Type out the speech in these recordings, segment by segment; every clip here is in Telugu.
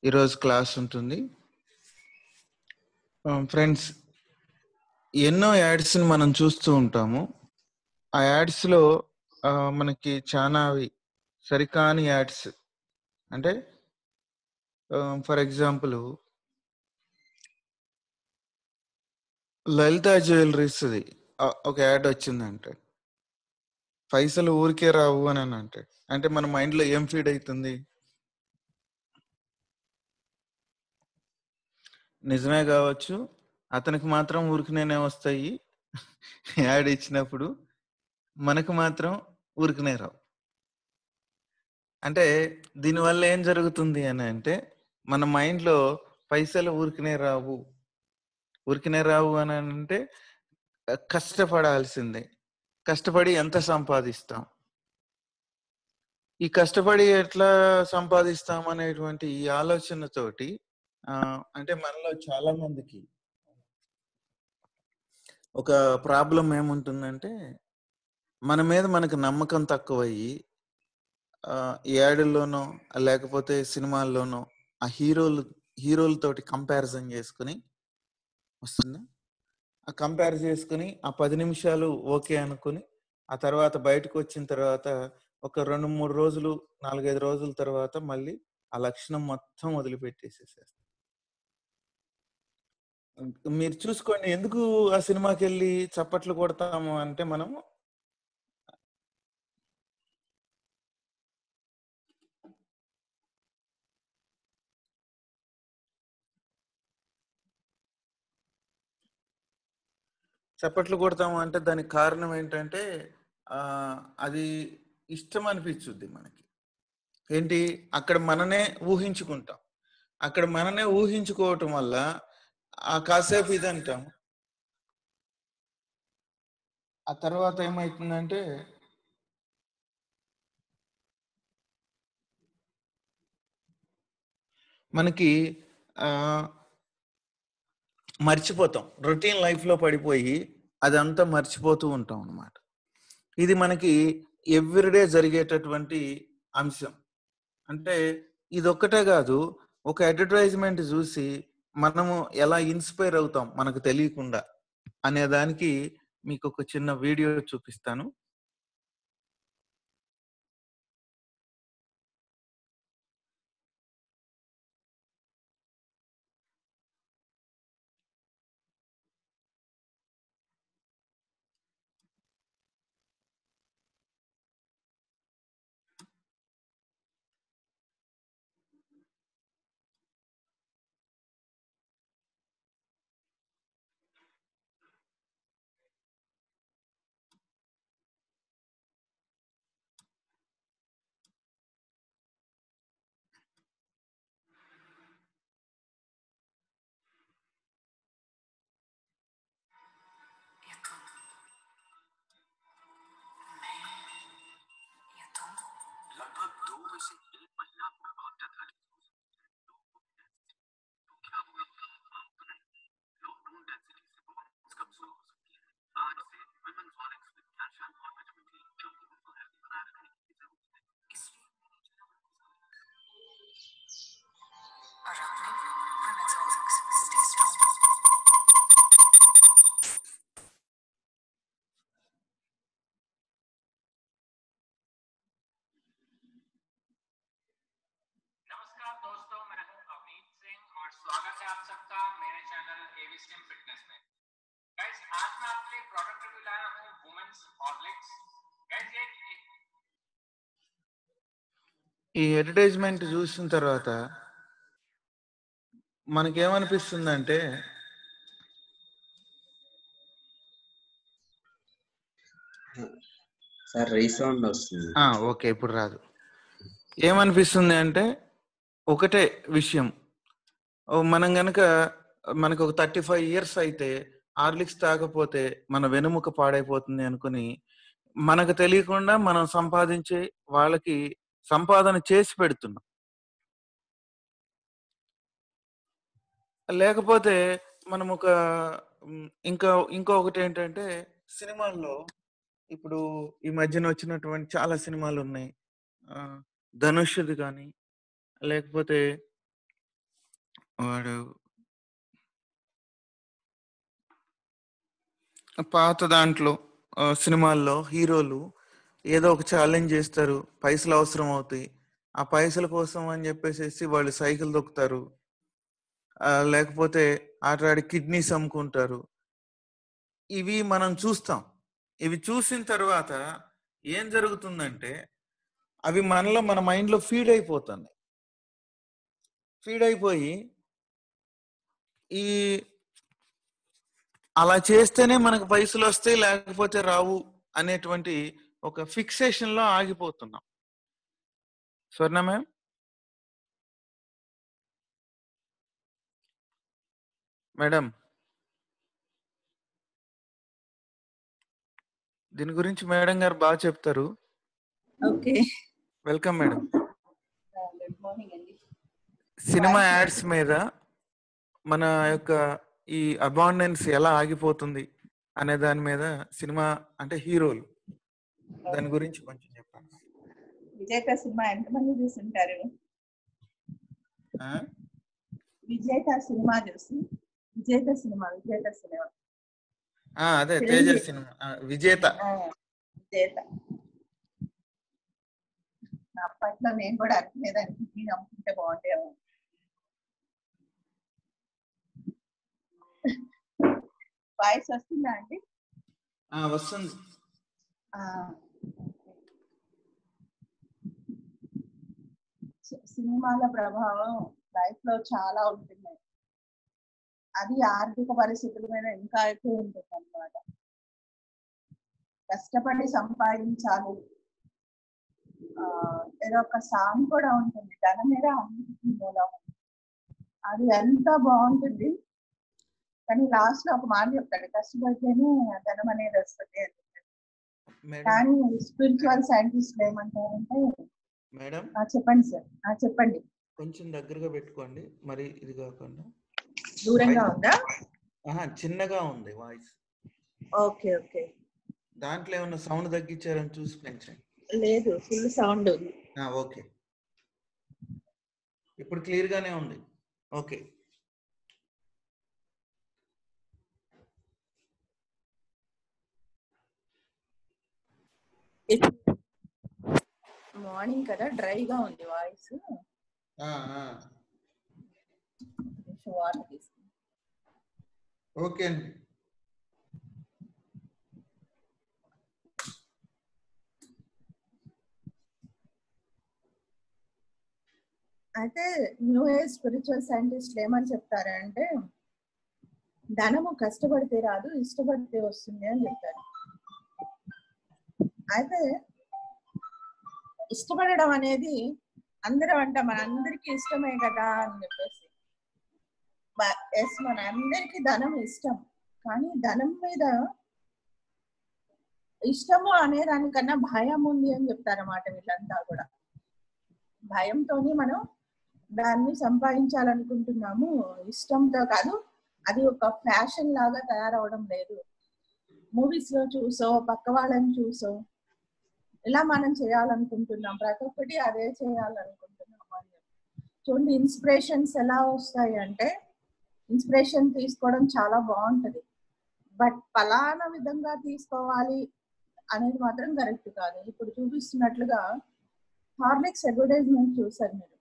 ఈరోజు క్లాస్ ఉంటుంది ఫ్రెండ్స్ ఎన్నో యాడ్స్ని మనం చూస్తూ ఉంటాము ఆ యాడ్స్లో మనకి చాలా అవి సరికాని యాడ్స్ అంటే ఫర్ ఎగ్జాంపుల్ లలిత జ్యువెలరీస్ది ఒక యాడ్ వచ్చిందంటే పైసలు ఊరికే రావు అని అని అంటే అంటే మన మైండ్లో ఏం ఫీడ్ అవుతుంది నిజమే కావచ్చు అతనికి మాత్రం ఊరికినేనే వస్తాయి యాడ్ ఇచ్చినప్పుడు మనకు మాత్రం ఊరికినే రావు అంటే దీనివల్ల ఏం జరుగుతుంది అని అంటే మన మైండ్లో పైసలు ఊరికినే రావు ఊరికినే రావు అని అంటే కష్టపడాల్సిందే కష్టపడి ఎంత సంపాదిస్తాం ఈ కష్టపడి ఎట్లా సంపాదిస్తాం అనేటువంటి ఈ ఆలోచనతోటి అంటే మనలో చాలా మందికి ఒక ప్రాబ్లం ఏముంటుందంటే మన మీద మనకు నమ్మకం తక్కువయ్యి యాడ్ల్లోనో లేకపోతే సినిమాల్లోనో ఆ హీరోలు హీరోలతోటి కంపారిజన్ చేసుకుని వస్తుందా ఆ కంపేర్ చేసుకుని ఆ పది నిమిషాలు ఓకే అనుకుని ఆ తర్వాత బయటకు వచ్చిన తర్వాత ఒక రెండు మూడు రోజులు నాలుగైదు రోజుల తర్వాత మళ్ళీ ఆ లక్షణం మొత్తం వదిలిపెట్టేసేసేస్తాం మీరు చూసుకోండి ఎందుకు ఆ సినిమాకి వెళ్ళి చప్పట్లు కొడతాము అంటే మనము చప్పట్లు కొడతాము అంటే దానికి కారణం ఏంటంటే అది ఇష్టం అనిపించుద్ది మనకి ఏంటి అక్కడ మననే ఊహించుకుంటాం అక్కడ మననే ఊహించుకోవటం వల్ల ఆ కాసేపు ఇది అంటాం ఆ తర్వాత ఏమవుతుందంటే మనకి మర్చిపోతాం రొటీన్ లైఫ్లో పడిపోయి అదంతా మర్చిపోతూ ఉంటాం అనమాట ఇది మనకి ఎవ్రీడే జరిగేటటువంటి అంశం అంటే ఇది ఒక్కటే కాదు ఒక అడ్వర్టైజ్మెంట్ చూసి మనము ఎలా ఇన్స్పైర్ అవుతాం మనకు తెలియకుండా అనే దానికి మీకు ఒక చిన్న వీడియో చూపిస్తాను ఈ అడ్వర్టైజ్మెంట్ చూసిన తర్వాత మనకేమనిపిస్తుందంటే సార్ రీసౌండ్ వస్తుంది ఓకే ఇప్పుడు రాదు ఏమనిపిస్తుంది అంటే ఒకటే విషయం మనం గనక మనకు ఒక థర్టీ ఫైవ్ ఇయర్స్ అయితే ఆర్లిక్స్ తాగపోతే మన వెనుముక పాడైపోతుంది అనుకుని మనకు తెలియకుండా మనం సంపాదించి వాళ్ళకి సంపాదన చేసి పెడుతున్నాం లేకపోతే మనం ఒక ఇంకా ఇంకొకటి ఏంటంటే సినిమాల్లో ఇప్పుడు ఈ మధ్యన వచ్చినటువంటి చాలా సినిమాలు ఉన్నాయి ధనుష్ది కానీ లేకపోతే వాడు పాత దాంట్లో ఆ, సినిమాల్లో హీరోలు ఏదో ఒక ఛాలెంజ్ చేస్తారు పైసలు అవసరం అవుతాయి ఆ పైసల కోసం అని చెప్పేసి వాళ్ళు సైకిల్ దొక్కుతారు ఆ, లేకపోతే ఆటలాడి కిడ్నీస్ అమ్ముకుంటారు ఇవి మనం చూస్తాం ఇవి చూసిన తర్వాత ఏం జరుగుతుందంటే అవి మనలో మన మైండ్లో ఫీడ్ అయిపోతున్నాయి ఫీడ్ అయిపోయి ఈ అలా చేస్తేనే మనకు పైసలు వస్తాయి లేకపోతే రావు అనేటువంటి ఒక ఫిక్సేషన్ లో ఆగిపోతున్నాం స్వర్ణ మ్యామ్ మేడం దీని గురించి మేడం గారు బాగా చెప్తారు okay welcome madam good morning అండి సినిమా యాడ్స్ మీద మన యొక్క ఈ అబాండెన్స్ ఎలా ఆగిపోతుంది అనే దాని మీద సినిమా అంటే హీరోలు దాని గురించి కొంచెం చెప్పండి విజేత సినిమా ఎంతమంది చూసుంటారు ఆ? విజేత సినిమా చూసి విజేత సినిమా విజేత సినిమా ఆ, అదే తేజ సినిమా ఆ, విజేత ఆ, విజేత అప్పట్లో నేను కూడా అనుకునేదానికి నేను అమ్ముకుంటే బాగుండేమో వాయిస్ వస్తుందా అండి ఆ, వస్తుంది ఆ, సి- సినిమాల ప్రభావం లైఫ్ లో చాలా ఉంటుంది అది ఆర్థిక పరిస్థితుల మీద ఇంకా ఎక్కువ ఉంటుంది అన్నమాట కష్టపడి సంపాదించాలి ఆ ఏదో ఒక సాంగ్ కూడా ఉంటుంది ధన మీద అన్నిటికీ మూలం అది ఎంత బాగుంటుంది కానీ లాస్ట్ లో ఒక మాట చెప్తాడు కష్టపడితేనే ధనం అనేది వస్తుంది అని మేడం కానీ స్పిరిచువల్ సైంటిస్ట్ ఏమంటారంటే మేడం ఆ, చెప్పండి సార్ ఆ, చెప్పండి కొంచెం దగ్గరగా పెట్టుకోండి మరి ఇది కాకుండా దూరంగా ఉందా ఆహా చిన్నగా ఉంది వాయిస్ ఓకే ఓకే దాంట్లో ఏమన్నా సౌండ్ తగ్గించారని చూసి పెంచండి లేదు ఫుల్ సౌండ్ ఉంది ఆ, ఓకే ఇప్పుడు క్లియర్ గానే ఉంది ఓకే మార్నింగ్ కదా డ్రైగా ఉంది వాయిస్ ఆ, ఆ. వాటర్ తీసుకుంది ఓకే అండి అయితే న్యూ ఏజ్ స్పిరిచువల్ సైంటిస్ట్లు ఏమని చెప్తారంటే ధనము కష్టపడితే రాదు ఇష్టపడితే వస్తుంది అని చెప్తారు అయితే ఇష్టపడడం అనేది అందరం అంట మనందరికీ ఇష్టమే కదా అని చెప్పేసి ఎస్ మన అందరికీ ధనం ఇష్టం కానీ ధనం మీద ఇష్టము అనే దానికన్నా భయం ఉంది అని చెప్తారన్నమాట వీళ్ళంతా కూడా భయంతోని మనం దాన్ని సంపాదించాలనుకుంటున్నాము ఇష్టంతో కాదు అది ఒక ఫ్యాషన్ లాగా తయారవడం లేదు మూవీస్ లో చూసో పక్క వాళ్ళని చూసో ఇలా మనం చేయాలనుకుంటున్నాం ప్రతి ఒక్కటి అదే చేయాలనుకుంటున్నాం అని చెప్పి. చూడండి ఇన్స్పిరేషన్స్ ఎలా వస్తాయి అంటే ఇన్స్పిరేషన్ తీసుకోవడం చాలా బాగుంటది బట్ ఫలానా విధంగా తీసుకోవాలి అనేది మాత్రం కరెక్ట్ కాదు ఇప్పుడు చూపిస్తున్నట్లుగా హార్లిక్స్ అడ్వర్టైజ్మెంట్ చూసారు మీరు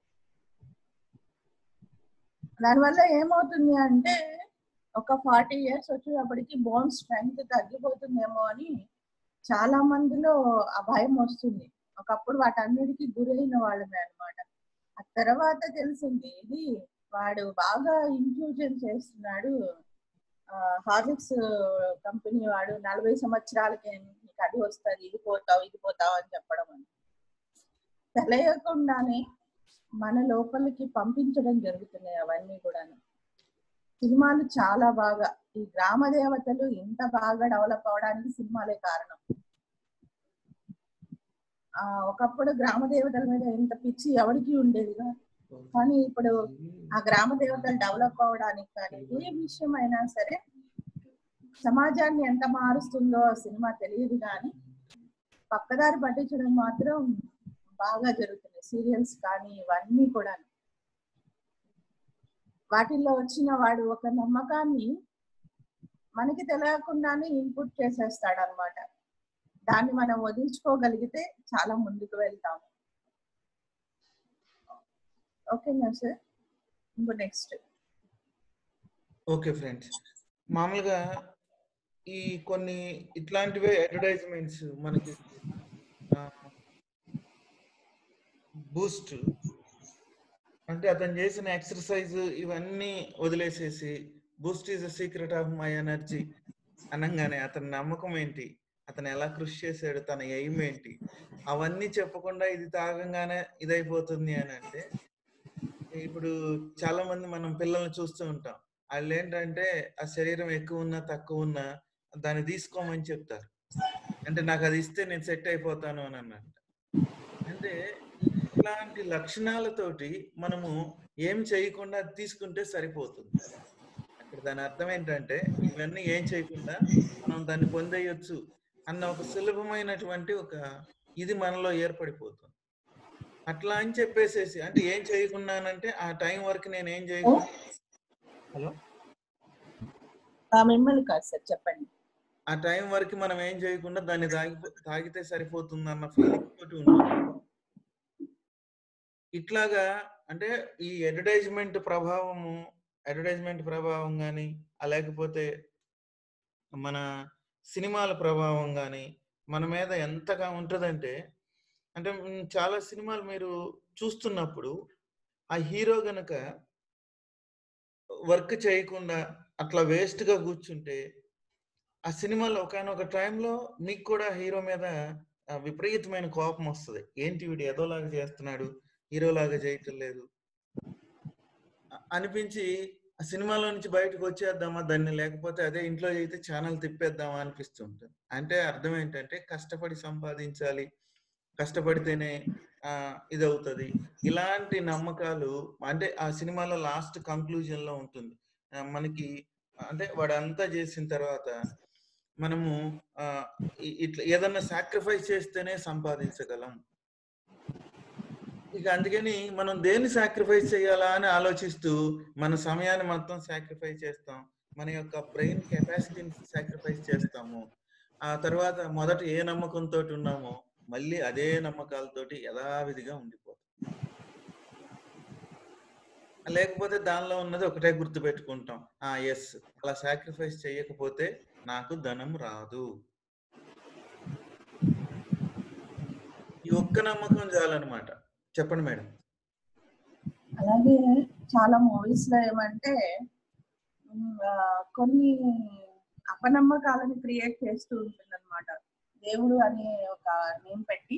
దానివల్ల ఏమవుతుంది అంటే ఒక ఫార్టీ ఇయర్స్ వచ్చేటప్పటికి బోన్ స్ట్రెంగ్త్ తగ్గిపోతుందేమో అని చాలా మందిలో ఆ భయం వస్తుంది ఒకప్పుడు వాటన్నిటికీ గురైన వాళ్ళమే అన్నమాట ఆ తర్వాత తెలిసింది ఇది వాడు బాగా ఇంక్లూజన్ చేస్తున్నాడు హార్లిక్స్ కంపెనీ వాడు నలభై సంవత్సరాలకి నీకు అది వస్తుంది ఇది పోతావు ఇది పోతావు అని చెప్పడం అని తెలియకుండానే మన లోపలికి పంపించడం జరుగుతున్నాయి అవన్నీ కూడాను సినిమాలు చాలా బాగా ఈ గ్రామ దేవతలు ఇంత బాగా డెవలప్ అవడానికి సినిమాలే కారణం ఆ ఒకప్పుడు గ్రామ దేవతల మీద ఇంత పిచ్చి ఎవరికి ఉండేదిగా కానీ ఇప్పుడు ఆ గ్రామ దేవతలు డెవలప్ అవడానికి కానీ ఏ విషయం అయినా సరే సమాజాన్ని ఎంత మారుస్తుందో ఆ సినిమా తెలియదు కానీ పక్కదారి పట్టించడం మాత్రం బాగా జరుగుతున్నాయి సీరియల్స్ కానీ ఇవన్నీ కూడా వాటిల్లో వచ్చిన వాడు ఒక నమ్మకాన్ని మనకి తెలియకుండానే ఇన్పుట్ చేసేస్తాడు అనమాట దాన్ని మనం వదిలించుకోగలిగితే చాలా ముందుకు వెళ్తాము ఓకేనా సార్ ఇంకో నెక్స్ట్ ఓకే ఫ్రెండ్స్ మామూలుగా ఈ కొన్ని ఇట్లాంటివే అడ్వర్టైజ్మెంట్స్ మనకి బూస్ట్ అంటే అతను చేసిన ఎక్సర్సైజ్ ఇవన్నీ వదిలేసేసి Boost is the secret of my energy అనగానే అతని నమ్మకం ఏంటి అతను ఎలా కృషి చేశాడు తన ఎయిమ్ ఏంటి అవన్నీ చెప్పకుండా ఇది తాగంగానే ఇదైపోతుంది అని అంటే ఇప్పుడు చాలా మంది మనం పిల్లల్ని చూస్తూ ఉంటాం వాళ్ళు ఏంటంటే ఆ శరీరం ఎక్కువ ఉన్నా తక్కువ ఉన్నా దాన్ని తీసుకోమని చెప్తారు అంటే నాకు అది ఇస్తే నేను సెట్ అయిపోతాను అని అన్నట్టు అంటే ఇట్లాంటి లక్షణాలతోటి మనము ఏం చేయకుండా అది తీసుకుంటే సరిపోతుంది అక్కడ దాని అర్థం ఏంటంటే ఇవన్నీ ఏం చేయకుండా మనం దాన్ని పొందేయొచ్చు అన్న ఒక సులభమైనటువంటి ఒక ఇది మనలో ఏర్పడిపోతుంది అట్లా అని చెప్పేసేసి అంటే ఏం చేయకున్నానంటే ఆ టైం వరకు నేను ఏం చేయకుండా హలో మిమ్మల్ని కాదు సార్ చెప్పండి ఆ టైం వరకు మనం ఏం చేయకుండా దాన్ని తాగి తాగితే సరిపోతుంది అన్న ఫీలింగ్ తోటి ఉన్నాం ఇట్లాగా అంటే ఈ అడ్వర్టైజ్మెంట్ ప్రభావము అడ్వర్టైజ్మెంట్ ప్రభావం కానీ లేకపోతే మన సినిమాల ప్రభావం కానీ మన మీద ఎంతగా ఉంటుందంటే అంటే మ్, చాలా సినిమాలు మీరు చూస్తున్నప్పుడు ఆ హీరో గనక వర్క్ చేయకుండా అట్లా వేస్ట్ గా కూర్చుంటే ఆ సినిమాలో ఒకనొక టైంలో మీకు కూడా హీరో మీద ఆ, విపరీతమైన కోపం వస్తుంది ఏంటి వీడు ఏదోలాగా చేస్తున్నాడు హీరోలాగా చేయటం లేదు అ- అనిపించి ఆ సినిమాలో నుంచి బయటకు వచ్చేద్దామా దాన్ని లేకపోతే అదే ఇంట్లో అయితే ఛానల్ తిప్పేద్దామా అనిపిస్తుంటుంది అంటే అర్థం ఏంటంటే కష్టపడి సంపాదించాలి కష్టపడితేనే ఆ, ఇది అవుతుంది ఇలాంటి నమ్మకాలు అంటే ఆ సినిమాలో లాస్ట్ కంక్లూజన్ లో ఉంటుంది ఆ, మనకి అంటే వాడు అంతా చేసిన తర్వాత మనము ఆ, ఇ- ఇట్లా ఏదన్నా సాక్రిఫైస్ చేస్తేనే సంపాదించగలం ఇక అందుకని మనం దేన్ని సాక్రిఫైస్ చేయాలా అని ఆలోచిస్తూ మన సమయాన్ని మొత్తం సాక్రిఫైస్ చేస్తాం మన యొక్క బ్రెయిన్ కెపాసిటీని సాక్రిఫైస్ చేస్తాము ఆ తర్వాత మొదట ఏ నమ్మకంతో ఉన్నామో మళ్ళీ అదే నమ్మకాలతోటి యథావిధిగా ఉండిపోతాం లేకపోతే దానిలో ఉన్నది ఒకటే గుర్తు పెట్టుకుంటాం ఆ ఎస్ అలా సాక్రిఫైస్ చేయకపోతే నాకు ధనం రాదు ఈ ఒక్క నమ్మకం చాలన్నమాట చెప్పండి మేడం అలాగే చాలా మూవీస్ లో ఏమంటే ఉమ్, ఆ, కొన్ని అపనమ్మకాలను క్రియేట్ చేస్తూ ఉంటుంది అనమాట దేవుడు అనే ఒక నేమ్ పెట్టి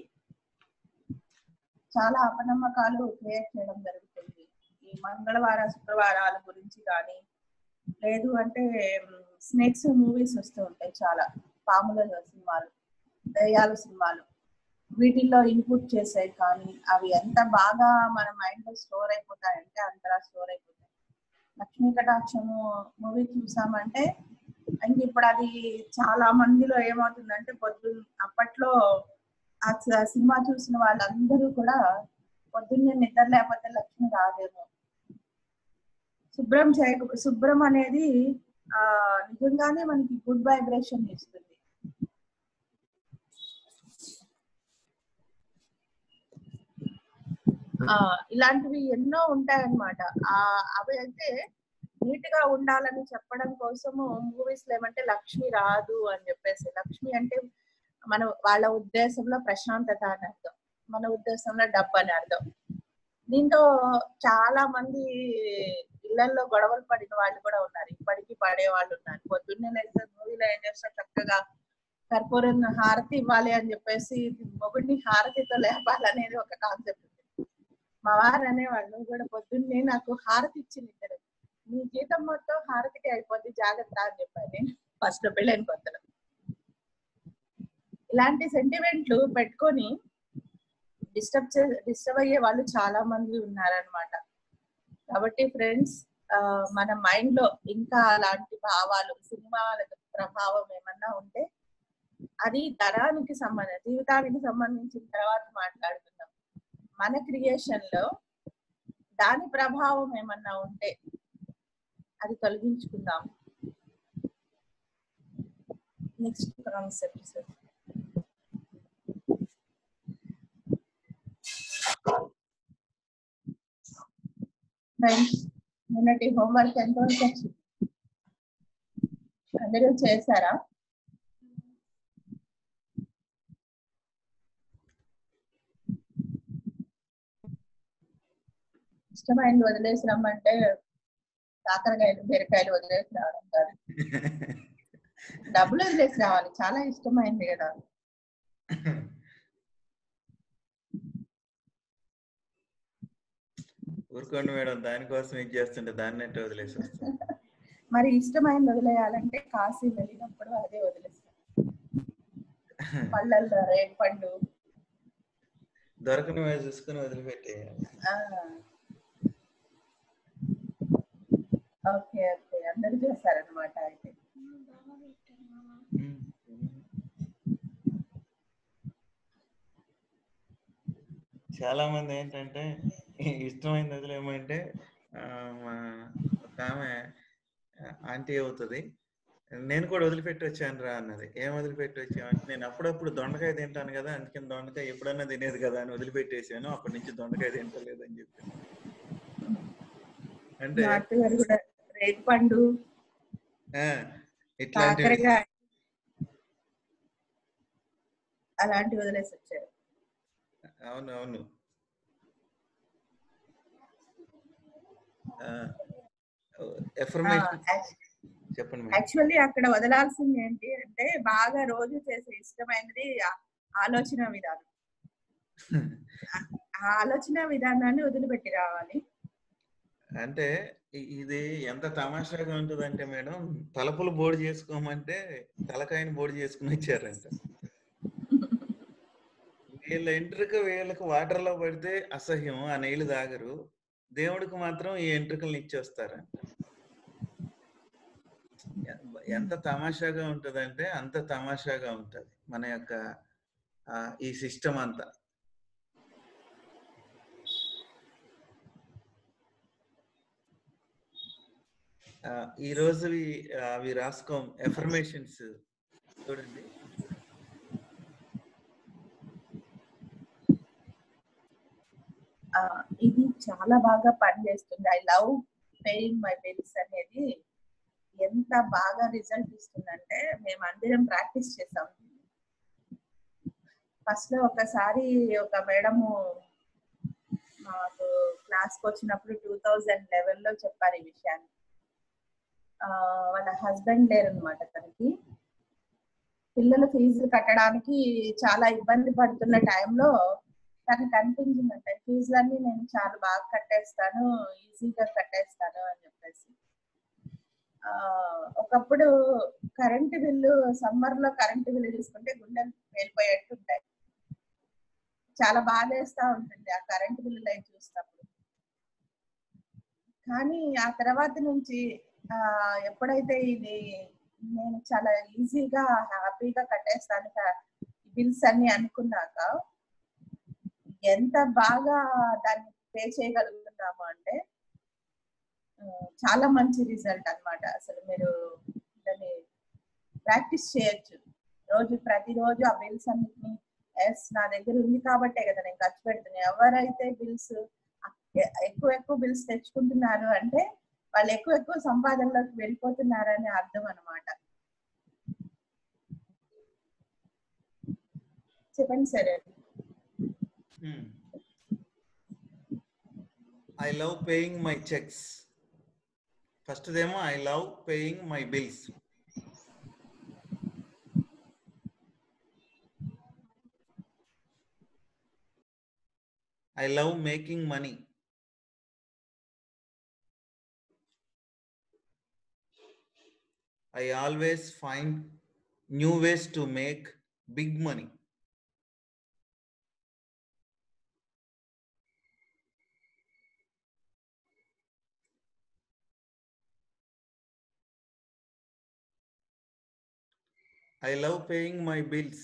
చాలా అపనమ్మకాలు క్రియేట్ చేయడం జరుగుతుంది ఈ మంగళవార శుక్రవారాల గురించి కానీ లేదు అంటే స్నేక్స్ మూవీస్ వస్తూ ఉంటాయి చాలా పాముల సినిమాలు దయ్యాల సినిమాలు వీటిల్లో ఇన్పుట్ చేసాయి కానీ అవి ఎంత బాగా మన మైండ్ లో స్టోర్ అయిపోతాయంటే అంతలా స్టోర్ అయిపోతాయి లక్ష్మీ కటాక్షము మూవీ చూసామంటే ఇంక ఇప్పుడు అది చాలా మందిలో ఏమవుతుందంటే పొద్దున్న అప్పట్లో ఆ స- సినిమా చూసిన వాళ్ళందరూ కూడా పొద్దున్నే నిద్ర లేకపోతే లక్ష్మి రాదేమో శుభ్రం చేయక శుభ్రం అనేది ఆ నిజంగానే మనకి గుడ్ వైబ్రేషన్ ఇస్తుంది ఆ ఇలాంటివి ఎన్నో ఉంటాయన్నమాట ఆ అవి అయితే నీట్ గా ఉండాలని చెప్పడం కోసము మూవీస్ లో ఏమంటే లక్ష్మి రాదు అని చెప్పేసి లక్ష్మి అంటే మన వాళ్ళ ఉద్దేశంలో ప్రశాంతత అని అర్థం మన ఉద్దేశంలో డబ్బు అని అర్థం దీంతో చాలా మంది ఇళ్లలో గొడవలు పడిన వాళ్ళు కూడా ఉన్నారు ఇప్పటికీ పడే వాళ్ళు ఉన్నారు పొద్దున్నే లేస్తే మూవీలో ఏం చేస్తారు చక్కగా కర్పూరం హారతి ఇవ్వాలి అని చెప్పేసి మొగుడిని హారతితో లేపాలనేది ఒక కాన్సెప్ట్ ఉంది మా వారు అనేవాళ్ళు "నువ్వు కూడా పొద్దున్నే నాకు హారతి ఇచ్చింది ఇద్దరు నీ జీతం మొత్తం హారతికి అయిపోద్ది జాగ్రత్త అని చెప్పాను నేను ఫస్ట్ పెళ్ళైన కొత్తలో ఇలాంటి సెంటిమెంట్లు పెట్టుకొని డిస్టర్బ్ చే డిస్టర్బ్ అయ్యే వాళ్ళు చాలా మంది ఉన్నారనమాట కాబట్టి ఫ్రెండ్స్ మన మైండ్ లో ఇంకా అలాంటి భావాలు సినిమాల ప్రభావం ఏమన్నా ఉంటే అది తరానికి సంబంధం జీవితానికి సంబంధించిన తర్వాత మాట్లాడుకుందాం మన క్రియేషన్ లో దాని ప్రభావం ఏమన్నా ఉంటే అది తొలగించుకుందాం నెక్స్ట్ కాన్సెప్ట్ సార్ ఫ్రెండ్స్ నిన్నటి హోంవర్క్ ఎంత వరకు వచ్చింది అందరూ చేశారా ఇష్టమైంది వదిలేసి రమ్మంటే కాకరకాయలు బీరకాయలు వదిలేసి రావడం కాదు డబ్బులు వదిలేసి రావాలి చాలా ఇష్టమైంది కదా ఊరుకోండి మేడం దానికోసం ఇది చేస్తుంటే దాన్ని అంటే వదిలేసి వస్తాం మరి ఇష్టమైంది వదిలేయాలంటే కాశీ వెళ్ళినప్పుడు అదే వదిలేస్తాం పళ్ళల్లో రేగు పండు దొరకని వేసి చూసుకుని వదిలిపెట్టేయాలి ఓకే ఓకే అందరూ చేశారనమాట అయితే ఉమ్. చాలా మంది ఏంటంటే ఇష్టమైంది వదిలేమంటే ఆ, మా ఒక ఆమె ఆంటీ అవుతుంది నేను కూడా వదిలిపెట్టి వచ్చాను రా అన్నది ఏం వదిలిపెట్టి వచ్చామంటే నేను అప్పుడప్పుడు దొండకాయ తింటాను కదా అందుకని దొండకాయ ఎప్పుడన్నా తినేది కదా అని వదిలిపెట్టేసాను అప్పటి నుంచి దొండకాయ తింటలేదని చెప్పి అంటే మా అత్తగారు కూడా రేగు పండు ఆ, ఇట్లాంటివి కాకరకాయ అలాంటివి వదిలేసి వచ్చారు అవును అవును ఎఫర్మేషన్ చెప్పండి మేడం యాక్చువల్లీ అక్కడ వదలాల్సింది ఏంటి అంటే బాగా రోజు చేసే ఇష్టమైనది ఆ- ఆలోచన విధానం ఆ ఆలోచన విధానాన్ని వదిలిపెట్టి రావాలి అంటే ఇ- ఇది ఎంత తమాషాగా ఉంటుందంటే మేడం తలుపులు బోర్డు చేసుకోమంటే తలకాయని బోర్డు చేసుకుని వచ్చారంట వీళ్ళ ఎంట్రుక వీళ్ళకి వాటర్ లో పడితే అసహ్యం ఆ నీళ్లు తాగరు దేవుడికి మాత్రం ఈ ఎంట్రుకల్ని ఇచ్చేస్తారంట ఎ- ఎంత తమాషాగా ఉంటదంటే అంత తమాషాగా ఉంటది మన యొక్క ఆ, ఈ సిస్టమ్ అంతా ఆ, ఈ రోజు అవి రాసుకోం ఎఫర్మేషన్స్ చూడండి ఆ, ఇది చాలా బాగా పనిచేస్తుంది I love paying my bills అనేది ఎంత బాగా రిజల్ట్ ఇస్తుందంటే మేము అందరం ప్రాక్టీస్ చేసాం ఫస్ట్ లో ఒకసారి ఒక మేడము మాకు క్లాస్కి వచ్చినప్పుడు టూ థౌజండ్ లెవెన్ లో చెప్పారు ఈ విషయాన్ని ఆ, వాళ్ళ హస్బెండ్ లేరనమాట తనకి పిల్లల ఫీజు కట్టడానికి చాలా ఇబ్బంది పడుతున్న టైంలో తనకు అనిపించిందంట ఫీజులన్నీ నేను చాలా బాగా కట్టేస్తాను ఈజీగా కట్టేస్తాను అని చెప్పేసి ఆ ఒకప్పుడు కరెంటు బిల్లు సమ్మర్ లో కరెంటు బిల్లు తీసుకుంటే గుండెలు వెళ్ళిపోయేట్టు ఉంటాయి చాలా బాధేస్తా ఉంటుంది ఆ కరెంటు బిల్లులు అవి చూసినప్పుడు కానీ ఆ తర్వాత నుంచి ఆ ఎప్పుడైతే ఇది నేను చాలా ఈజీగా హ్యాపీగా కట్టేస్తాను బిల్స్ అన్ని అనుకున్నాక ఎంత బాగా దాన్ని పే చేయగలుగుతున్నాము అంటే ఆ, చాలా మంచి రిజల్ట్ అన్నమాట అసలు మీరు దాన్ని ప్రాక్టీస్ చేయొచ్చు రోజు ప్రతిరోజు ఆ బిల్స్ అన్నిటిని ఎస్ నా దగ్గర ఉంది కాబట్టే కదా నేను ఖర్చు పెడుతున్నాను ఎవరైతే బిల్స్ ఎక్కువ ఎక్కువ బిల్స్ తెచ్చుకుంటున్నారు అంటే వాళ్ళు ఎక్కువ ఎక్కువ సంపాదనలోకి వెళ్ళిపోతున్నారని అర్థం అన్నమాట చెప్పండి సరే I love paying my cheques first దేమో I love paying my bills I love making money I always find new ways to make big money. I love paying my bills.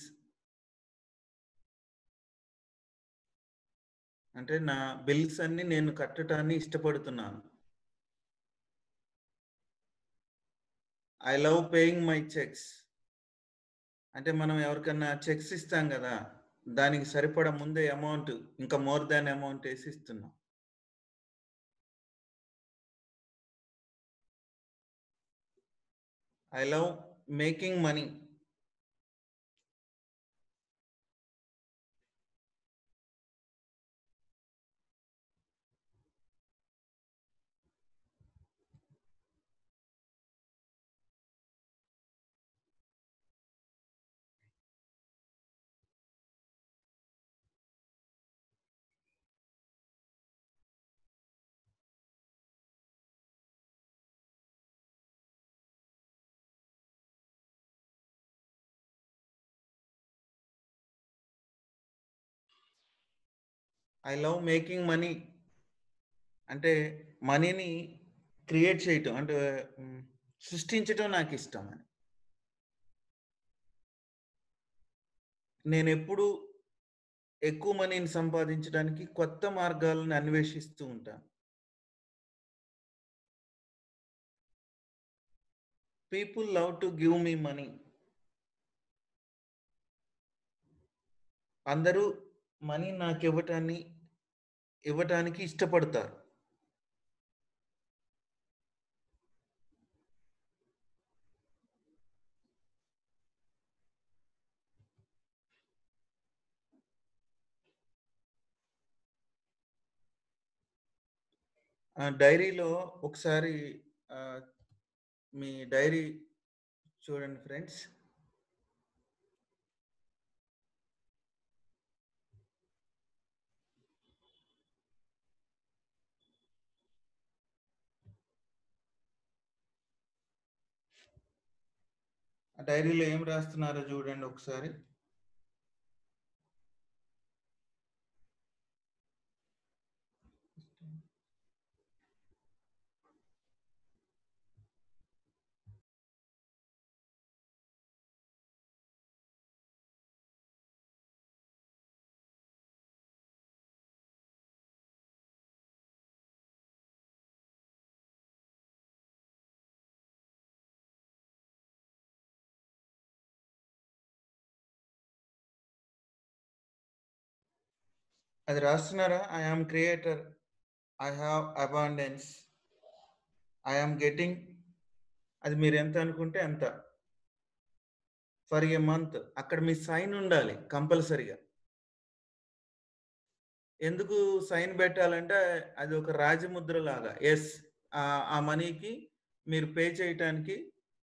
అంటే నా బిల్స్ అన్ని నేను కట్టడాన్ని ఇష్టపడుతున్నాను I love paying my cheques అంటే మనం ఎవరికన్నా చెక్స్ ఇస్తాం కదా దానికి సరిపడా ముందే అమౌంట్ ఇంకా మోర్ దాన్ అమౌంట్ వేసి ఇస్తున్నాం I love making money I love making money అంటే మనీని క్రియేట్ చేయటం అంటే మ్, సృష్టించటం నాకు ఇష్టం అని నేను ఎప్పుడు ఎక్కువ మనీని సంపాదించడానికి కొత్త మార్గాలను అన్వేషిస్తూ ఉంటాను people love to give me money అందరూ మనీ నాకు ఇవ్వటాన్ని ఇవ్వటానికి ఇష్టపడతారు ఆ డైరీలో ఒకసారి ఆ, మీ డైరీ చూడండి ఫ్రెండ్స్ ఆ డైరీలో ఏం రాస్తున్నారో చూడండి ఒకసారి అది రాస్తున్నారా I am creator I have abundance I am getting అది మీరు ఎంత అనుకుంటే అంత ఫర్ ఏ మంత్ అక్కడ మీ సైన్ ఉండాలి కంపల్సరిగా ఎందుకు సైన్ పెట్టాలంటే అది ఒక రాజముద్ర లాగా ఎస్ ఆ మనీకి మీరు పే చేయటానికి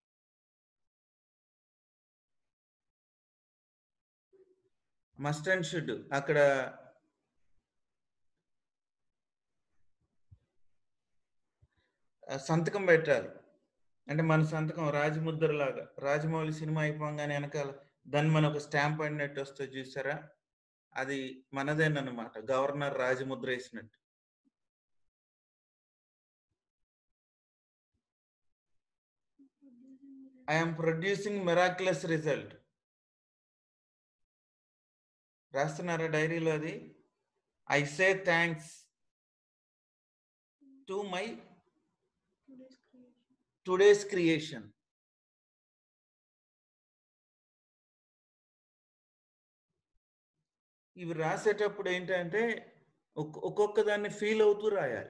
మస్ట్ అండ్ షుడ్ అక్కడ ఆ, సంతకం పెట్టాలి అంటే మన సంతకం రాజముద్ర లాగా రాజమౌళి సినిమా అయిపోగానే వెనకాల దాన్ని మన ఒక స్టాంప్ పడినట్టు వస్తే చూసారా అది మనదేనమాట గవర్నర్ రాజముద్ర వేసినట్టు ఐఎమ్ ప్రొడ్యూసింగ్ మెరాక్యులస్ రిజల్ట్ రాస్తున్నారా డైరీలో అది I say thanks to my today's creation ఇవి రాసేటప్పుడు ఏంటంటే ఒక్- ఒక్కొక్క దాన్ని ఫీల్ అవుతూ రాయాలి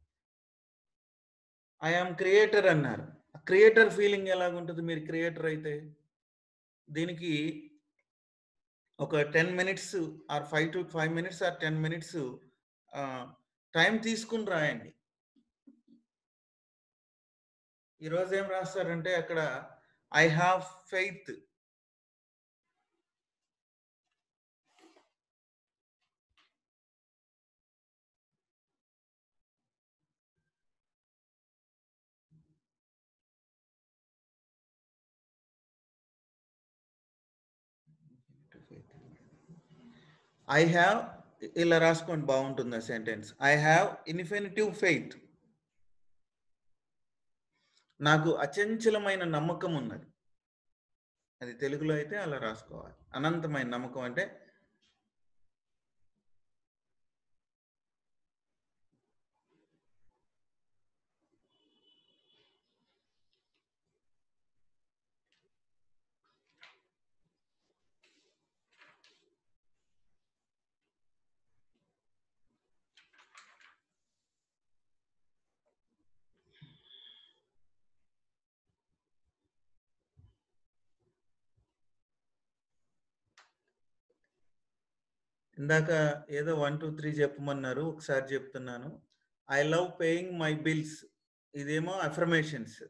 ఐఆమ్ క్రియేటర్ అన్నారు క్రియేటర్ ఫీలింగ్ ఎలాగుంటుంది మీరు క్రియేటర్ అయితే దీనికి ఒక ten minutes or five to five minutes or ten minutes time తీసుకుని రాయండి ఈరోజు ఏం రాస్తారంటే అక్కడ I have faith I have ఇలా రాసుకోండి బాగుంటుంది ఆ sentence I have infinitive faith నాకు అచంచలమైన నమ్మకం ఉన్నది అది తెలుగులో అయితే అలా రాసుకోవాలి అనంతమైన నమ్మకం అంటే ఇందాక ఏదో వన్ టూ త్రీ చెప్పమన్నారు ఒకసారి చెప్తున్నాను I love paying my bills ఇదేమో affirmations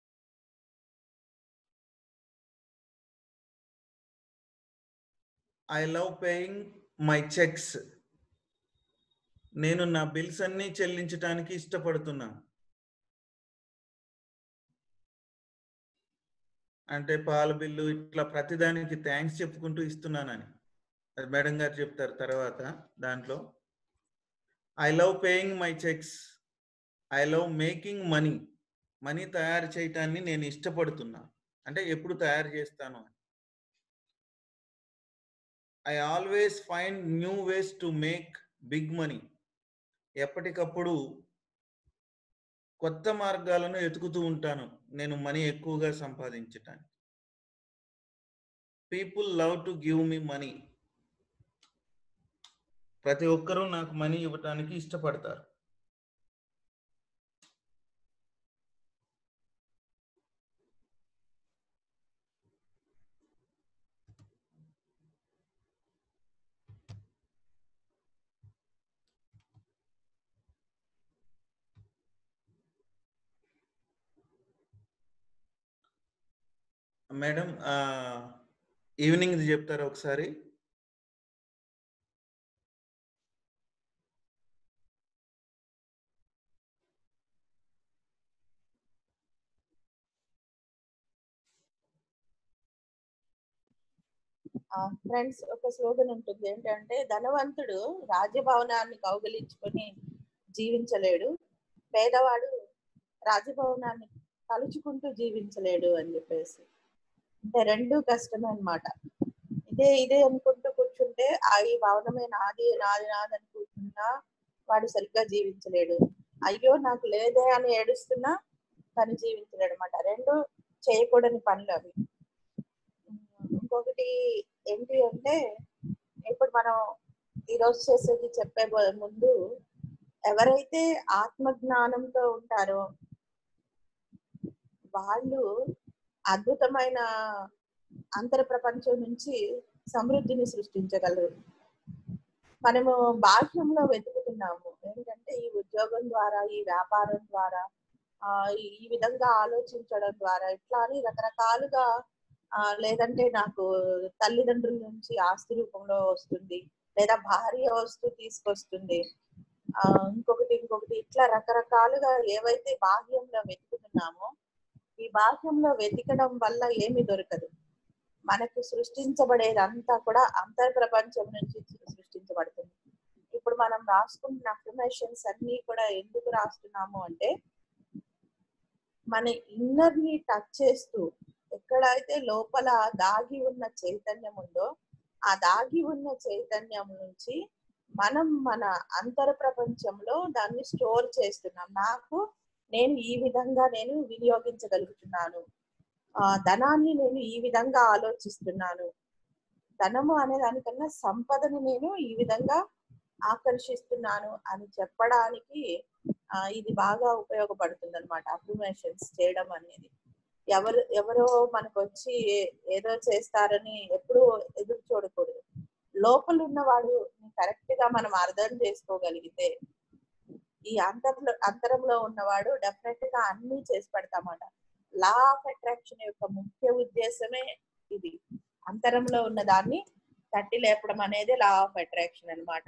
I love paying my cheques నేను నా బిల్స్ అన్ని చెల్లించడానికి ఇష్టపడుతున్నాను అంటే పాల బిల్లు ఇట్లా ప్రతిదానికి థ్యాంక్స్ చెప్పుకుంటూ ఇస్తున్నానని అది మేడం గారు చెప్తారు తర్వాత దాంట్లో I love paying my cheques I love making money money తయారు చేయటాన్ని నేను ఇష్టపడుతున్నా అంటే ఎప్పుడు తయారు చేస్తాను అని I always find new ways to make big money ఎప్పటికప్పుడు కొత్త మార్గాలను వెతుకుతూ ఉంటాను నేను మనీ ఎక్కువగా సంపాదించటానికి people love to give me money ప్రతి ఒక్కరూ నాకు మనీ ఇవ్వటానికి ఇష్టపడతారు మేడం ఈవినింగ్ చెప్తారా ఒకసారి ఫ్రెండ్స్ ఒక స్లోగన్ ఉంటుంది ఏంటంటే ధనవంతుడు రాజభవనాన్ని కౌగలించుకొని జీవించలేడు పేదవాడు రాజభవనాన్ని తలుచుకుంటూ జీవించలేడు అని చెప్పేసి అంటే రెండు కష్టమే అన్నమాట ఇదే ఇదే అనుకుంటూ కూర్చుంటే ఆ ఈ భవనమే నాది నాది నాది అని కూర్చున్నా వాడు సరిగ్గా జీవించలేడు అయ్యో నాకు లేదే అని ఏడుస్తున్నా తను జీవించలేడు అనమాట రెండు చేయకూడని పనులు అవి ఇంకొకటి ఏంటి అంటే ఇప్పుడు మనం ఈరోజు చేసేది చెప్పే బో- ముందు ఎవరైతే ఆత్మజ్ఞానంతో ఉంటారో వాళ్ళు అద్భుతమైన అంతర ప్రపంచం నుంచి సమృద్ధిని సృష్టించగలరు మనము బాహ్యంలో వెతుకుతున్నాము ఏంటంటే ఈ ఉద్యోగం ద్వారా ఈ వ్యాపారం ద్వారా ఆ ఈ- ఈ విధంగా ఆలోచించడం ద్వారా ఇట్లా అని రకరకాలుగా ఆ లేదంటే నాకు తల్లిదండ్రుల నుంచి ఆస్తి రూపంలో వస్తుంది లేదా భార్య వస్తూ తీసుకొస్తుంది ఆ ఇంకొకటి ఇంకొకటి ఇట్లా రకరకాలుగా ఏవైతే బాహ్యంలో వెతుకుతున్నామో ఈ బాహ్యంలో వెతకడం వల్ల ఏమి దొరకదు మనకు సృష్టించబడేదంతా కూడా అంతర్ ప్రపంచం నుంచి సృష్టించబడుతుంది ఇప్పుడు మనం రాసుకుంటున్న అఫర్మేషన్స్ అన్ని కూడా ఎందుకు రాస్తున్నాము అంటే మన ఇన్నర్ ని టచ్ చేస్తూ ఎక్కడైతే లోపల దాగి ఉన్న చైతన్యం ఉందో ఆ దాగి ఉన్న చైతన్యం నుంచి మనం మన అంతర ప్రపంచంలో దాన్ని స్టోర్ చేస్తున్నాం నాకు నేను ఈ విధంగా నేను వినియోగించగలుగుతున్నాను ఆ ధనాన్ని నేను ఈ విధంగా ఆలోచిస్తున్నాను ధనము అనే దానికన్నా సంపదని నేను ఈ విధంగా ఆకర్షిస్తున్నాను అని చెప్పడానికి ఆ, ఇది బాగా ఉపయోగపడుతుంది అనమాట అఫర్మేషన్స్ చేయడం అనేది ఎవరు ఎవరో మనకు వచ్చి ఏ- ఏదో చేస్తారని ఎప్పుడూ ఎదురు చూడకూడదు లోపల ఉన్నవాడు కరెక్ట్ గా మనం అర్థం చేసుకోగలిగితే ఈ అంతర్లో అంతరంలో ఉన్నవాడు డెఫినెట్ గా అన్ని చేసి పెడతామాట లా ఆఫ్ అట్రాక్షన్ యొక్క ముఖ్య ఉద్దేశమే ఇది అంతరంలో ఉన్న దాన్ని తట్టి లేపడం అనేది లా ఆఫ్ అట్రాక్షన్ అన్నమాట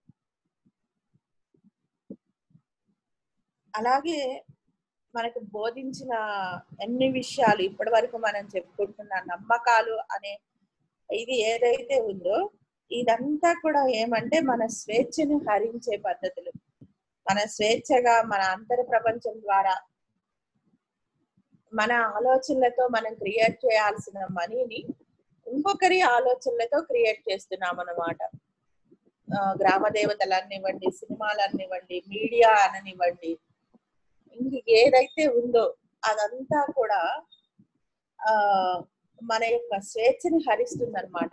అలాగే మనకు బోధించిన ఎన్ని విషయాలు ఇప్పటి వరకు మనం చెప్పుకుంటున్న నమ్మకాలు అనే ఇది ఏదైతే ఉందో ఇదంతా కూడా ఏమంటే మన స్వేచ్ఛను హరించే పద్ధతులు మన స్వేచ్ఛగా మన అంతర ప్రపంచం ద్వారా మన ఆలోచనలతో మనం క్రియేట్ చేయాల్సిన మనీని ఇంకొకరి ఆలోచనలతో క్రియేట్ చేస్తున్నాం అన్నమాట ఆ, గ్రామ దేవతలు అనివ్వండి సినిమాలు అనివ్వండి మీడియా అననివ్వండి ఇంక ఏదైతే ఉందో అదంతా కూడా ఆ మన యొక్క స్వేచ్ఛని హరిస్తుంది అనమాట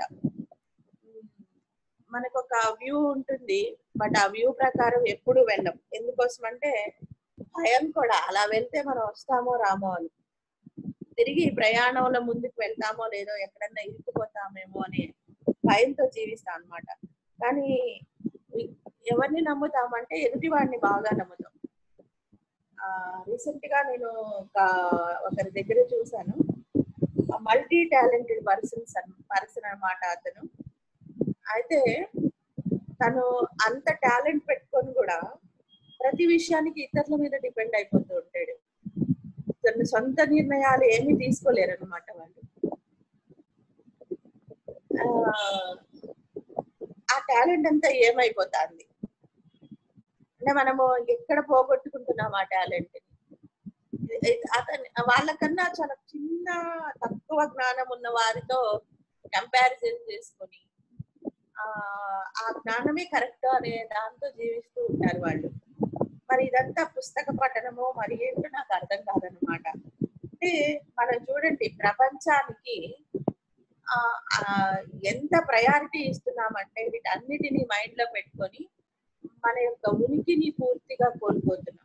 మనకు ఒక వ్యూ ఉంటుంది బట్ ఆ వ్యూ ప్రకారం ఎప్పుడు వెళ్ళం ఎందుకోసం అంటే భయం కూడా అలా వెళ్తే మనం వస్తామో రామో అని తిరిగి ప్రయాణంలో ముందుకు వెళ్తామో లేదో ఎక్కడన్నా ఇరుక్కుపోతామేమో అని భయంతో జీవిస్తాం అనమాట కానీ ఎ- ఎవరిని నమ్ముతామంటే ఎదుటి వాడిని బాగా నమ్ముతాం రీసెంట్ గా నేను ఒక ఒకరి దగ్గర చూశాను మల్టీ టాలెంటెడ్ పర్సన్స్ పర్సన్ అన్నమాట అతను అయితే తను అంత టాలెంట్ పెట్టుకొని కూడా ప్రతి విషయానికి ఇతరుల మీద డిపెండ్ అయిపోతూ ఉంటాడు తన సొంత నిర్ణయాలు ఏమీ తీసుకోలేరు అనమాట వాళ్ళు ఆ, ఆ టాలెంట్ అంతా ఏమైపోతుంది అంటే మనము ఎక్కడ పోగొట్టుకుంటున్నాం ఆ టాలెంట్ అతని వాళ్ళకన్నా చాలా చిన్న తక్కువ జ్ఞానం ఉన్న వారితో కంపారిజన్ చేసుకొని ఆ ఆ జ్ఞానమే కరెక్ట్ అనే దాంతో జీవిస్తూ ఉంటారు వాళ్ళు మరి ఇదంతా పుస్తక పఠనము మరి ఏంటో నాకు అర్థం కాదనమాట అంటే మనం చూడండి ప్రపంచానికి ఆ ఆ, ఎంత ప్రయారిటీ ఇస్తున్నామంటే వీటన్నిటిని మైండ్ లో పెట్టుకొని మన యొక్క ఉనికిని పూర్తిగా కోల్పోతున్నాం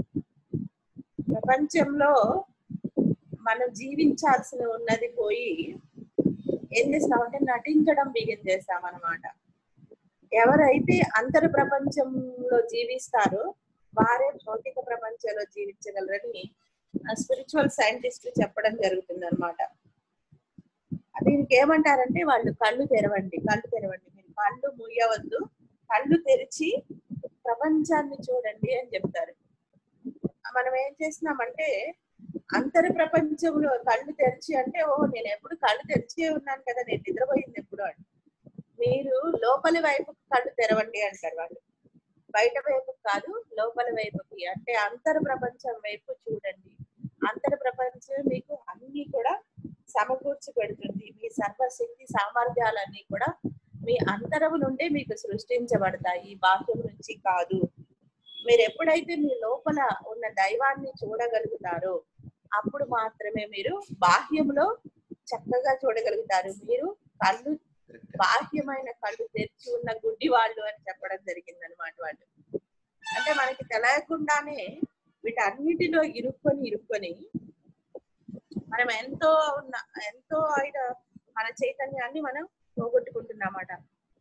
ప్రపంచంలో మనం జీవించాల్సిన ఉన్నది పోయి ఏం చేస్తామంటే నటించడం బిగిన్ చేస్తాం అనమాట ఎవరైతే అంతర ప్రపంచంలో జీవిస్తారో వారే భౌతిక ప్రపంచంలో జీవించగలరని స్పిరిచువల్ సైంటిస్టులు చెప్పడం జరుగుతుంది అనమాట దీనికి ఏమంటారంటే వాళ్ళు కళ్ళు తెరవండి కళ్ళు తెరవండి మీరు కళ్ళు మూయవద్దు కళ్ళు తెరిచి ప్రపంచాన్ని చూడండి అని చెప్తారు మనం ఏం చేస్తున్నామంటే అంతర ప్రపంచంలో కళ్ళు తెరిచి అంటే ఓ నేను ఎప్పుడు కళ్ళు తెరిచే ఉన్నాను కదా నేను నిద్రపోయింది ఎప్పుడు అని మీరు లోపలి వైపు కళ్ళు తెరవండి అంటారు వాళ్ళు బయట వైపు కాదు లోపలి వైపుకి అంటే అంతర ప్రపంచం వైపు చూడండి అంతర ప్రపంచం మీకు అన్ని కూడా సమకూర్చి పెడుతుంది మీ సర్వశక్తి సామర్థ్యాలన్నీ కూడా మీ అంతరము నుండే మీకు సృష్టించబడతాయి బాహ్యం నుంచి కాదు మీరు ఎప్పుడైతే మీ లోపల ఉన్న దైవాన్ని చూడగలుగుతారో అప్పుడు మాత్రమే మీరు బాహ్యంలో చక్కగా చూడగలుగుతారు మీరు కళ్ళు బాహ్యమైన కళ్ళు తెరిచి ఉన్న గుడ్డి వాళ్ళు అని చెప్పడం జరిగింది అనమాట వాళ్ళు అంటే మనకి తెలియకుండానే వీటన్నిటిలో ఇరుక్కొని ఇరుక్కొని మనం ఎంతో ఉన్న ఎంతో అయిన మన చైతన్యాన్ని మనం పోగొట్టుకుంటున్నామట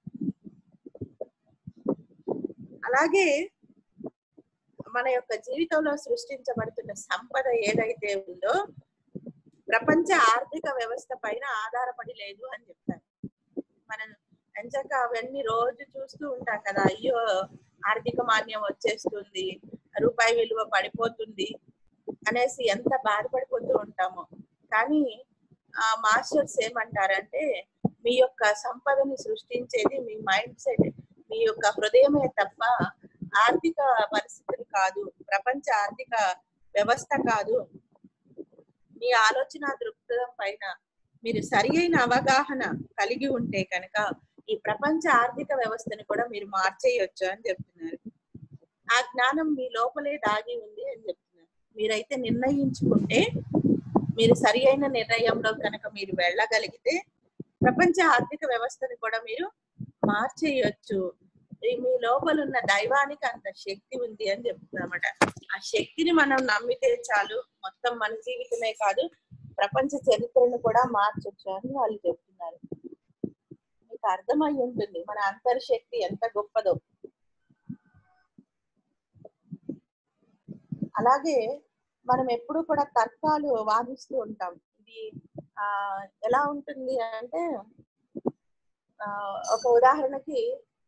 అలాగే మన యొక్క జీవితంలో సృష్టించబడుతున్న సంపద ఏదైతే ఉందో ప్రపంచ ఆర్థిక వ్యవస్థ పైన ఆధారపడి లేదు అని చెప్తారు మనం ఎంచక అవన్నీ రోజు చూస్తూ ఉంటాం కదా అయ్యో ఆర్థిక మాన్యం వచ్చేస్తుంది రూపాయి విలువ పడిపోతుంది అనేసి ఎంత బాధపడిపోతూ ఉంటామో కానీ ఆ మాస్టర్స్ ఏమంటారంటే మీ యొక్క సంపదని సృష్టించేది మీ మైండ్ సెట్ మీ యొక్క హృదయమే తప్ప ఆర్థిక పరిస్థితులు కాదు ప్రపంచ ఆర్థిక వ్యవస్థ కాదు మీ ఆలోచన దృక్పథం పైన మీరు సరి అయిన అవగాహన కలిగి ఉంటే కనుక ఈ ప్రపంచ ఆర్థిక వ్యవస్థని కూడా మీరు మార్చేయొచ్చు అని చెప్తున్నారు ఆ జ్ఞానం మీ లోపలే దాగి ఉంది అని చెప్తున్నారు మీరైతే నిర్ణయించుకుంటే మీరు సరి అయిన నిర్ణయంలో కనుక మీరు వెళ్ళగలిగితే ప్రపంచ ఆర్థిక వ్యవస్థని కూడా మీరు మార్చేయొచ్చు ఈ మీ లోపల ఉన్న దైవానికి అంత శక్తి ఉంది అని చెప్తున్నమాట ఆ శక్తిని మనం నమ్మితే చాలు మొత్తం మన జీవితమే కాదు ప్రపంచ చరిత్రను కూడా మార్చొచ్చు అని వాళ్ళు చెప్తున్నారు మీకు అర్థమై ఉంటుంది మన అంతర్శక్తి ఎంత గొప్పదో అలాగే మనం ఎప్పుడు కూడా తర్కాలు వాదిస్తూ ఉంటాం ఇది ఆ ఎలా ఉంటుంది అంటే ఆ ఒక ఉదాహరణకి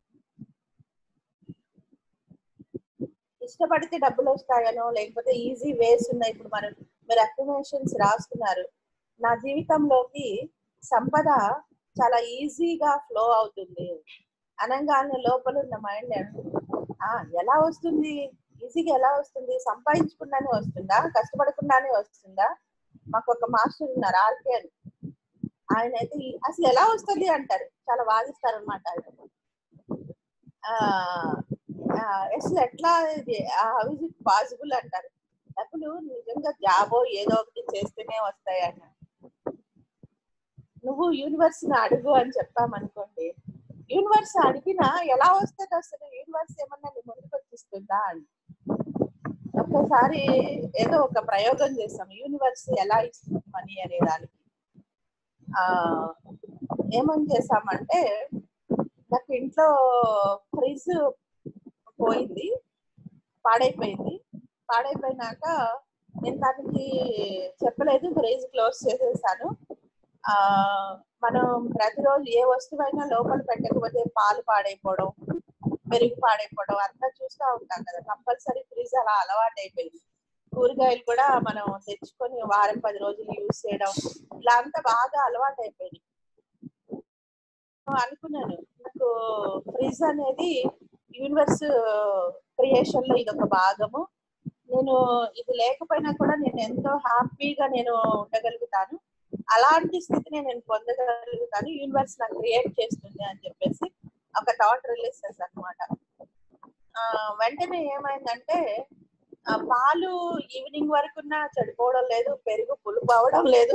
ఇష్టపడితే డబ్బులు వస్తాయనో లేకపోతే ఈజీ వేస్ ఉన్నాయి ఇప్పుడు మనం మీరు అక్యుమేషన్స్ రాస్తున్నారు నా జీవితంలోకి సంపద చాలా ఈజీగా ఫ్లో అవుతుంది అనగానే లోపల ఉన్న మైండ్ ఆ ఎలా వస్తుంది ఈజీగా ఎలా వస్తుంది సంపాదించకుండానే వస్తుందా కష్టపడకుండానే వస్తుందా మాకు ఒక మాస్టర్ ఉన్నారు ఆర్కే అని ఆయన అయితే ఈ- అసలు ఎలా వస్తుంది అంటారు చాలా వాదిస్తారు అనమాట ఆయన ఆ ఆ, అసలు ఎట్లా ఇది హౌ ఇస్ ఇట్ పాసిబుల్ అంటారు డబ్బులు నిజంగా జాబో ఏదో ఒకటి చేస్తేనే వస్తాయి అన్న నువ్వు యూనివర్స్ ని అడుగు అని చెప్పామనుకోండి యూనివర్స్ అడిగినా ఎలా వస్తుంది అసలు యూనివర్స్ ఏమన్నా నీ ముందుకు వచ్చిస్తుందా అని ఒక్కసారి ఏదో ఒక ప్రయోగం చేస్తాం యూనివర్స్ ఎలా ఇస్తుంది మనీ అనే దానికి ఆ ఏమని చేసామంటే నాకు ఇంట్లో ఫ్రిడ్జ్ పోయింది పాడైపోయింది పాడైపోయినాక నేను దానికి చెప్పలేదు ఫ్రిడ్జ్ క్లోజ్ చేసేసాను ఆ మనం ప్రతిరోజు ఏ వస్తువైనా లోపల పెట్టకపోతే పాలు పాడైపోవడం పెరుగు పాడైపోవడం అంతా చూస్తూ ఉంటాం కదా కంపల్సరీ ఫ్రిడ్జ్ అలా అలవాటు అయిపోయింది కూరగాయలు కూడా మనం తెచ్చుకొని వారం పది రోజులు యూజ్ చేయడం ఇలా అంతా బాగా అలవాటు అయిపోయింది అనుకున్నాను నాకు ఫ్రిడ్జ్ అనేది యూనివర్స్ క్రియేషన్ లో ఇది ఒక భాగము నేను ఇది లేకపోయినా కూడా నేను ఎంతో హ్యాపీగా నేను ఉండగలుగుతాను అలాంటి స్థితిని నేను పొందగలుగుతాను యూనివర్స్ నాకు క్రియేట్ చేస్తుంది అని చెప్పేసి ఒక థాట్ రిలీజ్ చేశాను అనమాట వెంటనే ఏమైందంటే ఆ పాలు ఈవినింగ్ వరకున్నా చెడిపోవడం లేదు పెరుగు పులుపు అవడం లేదు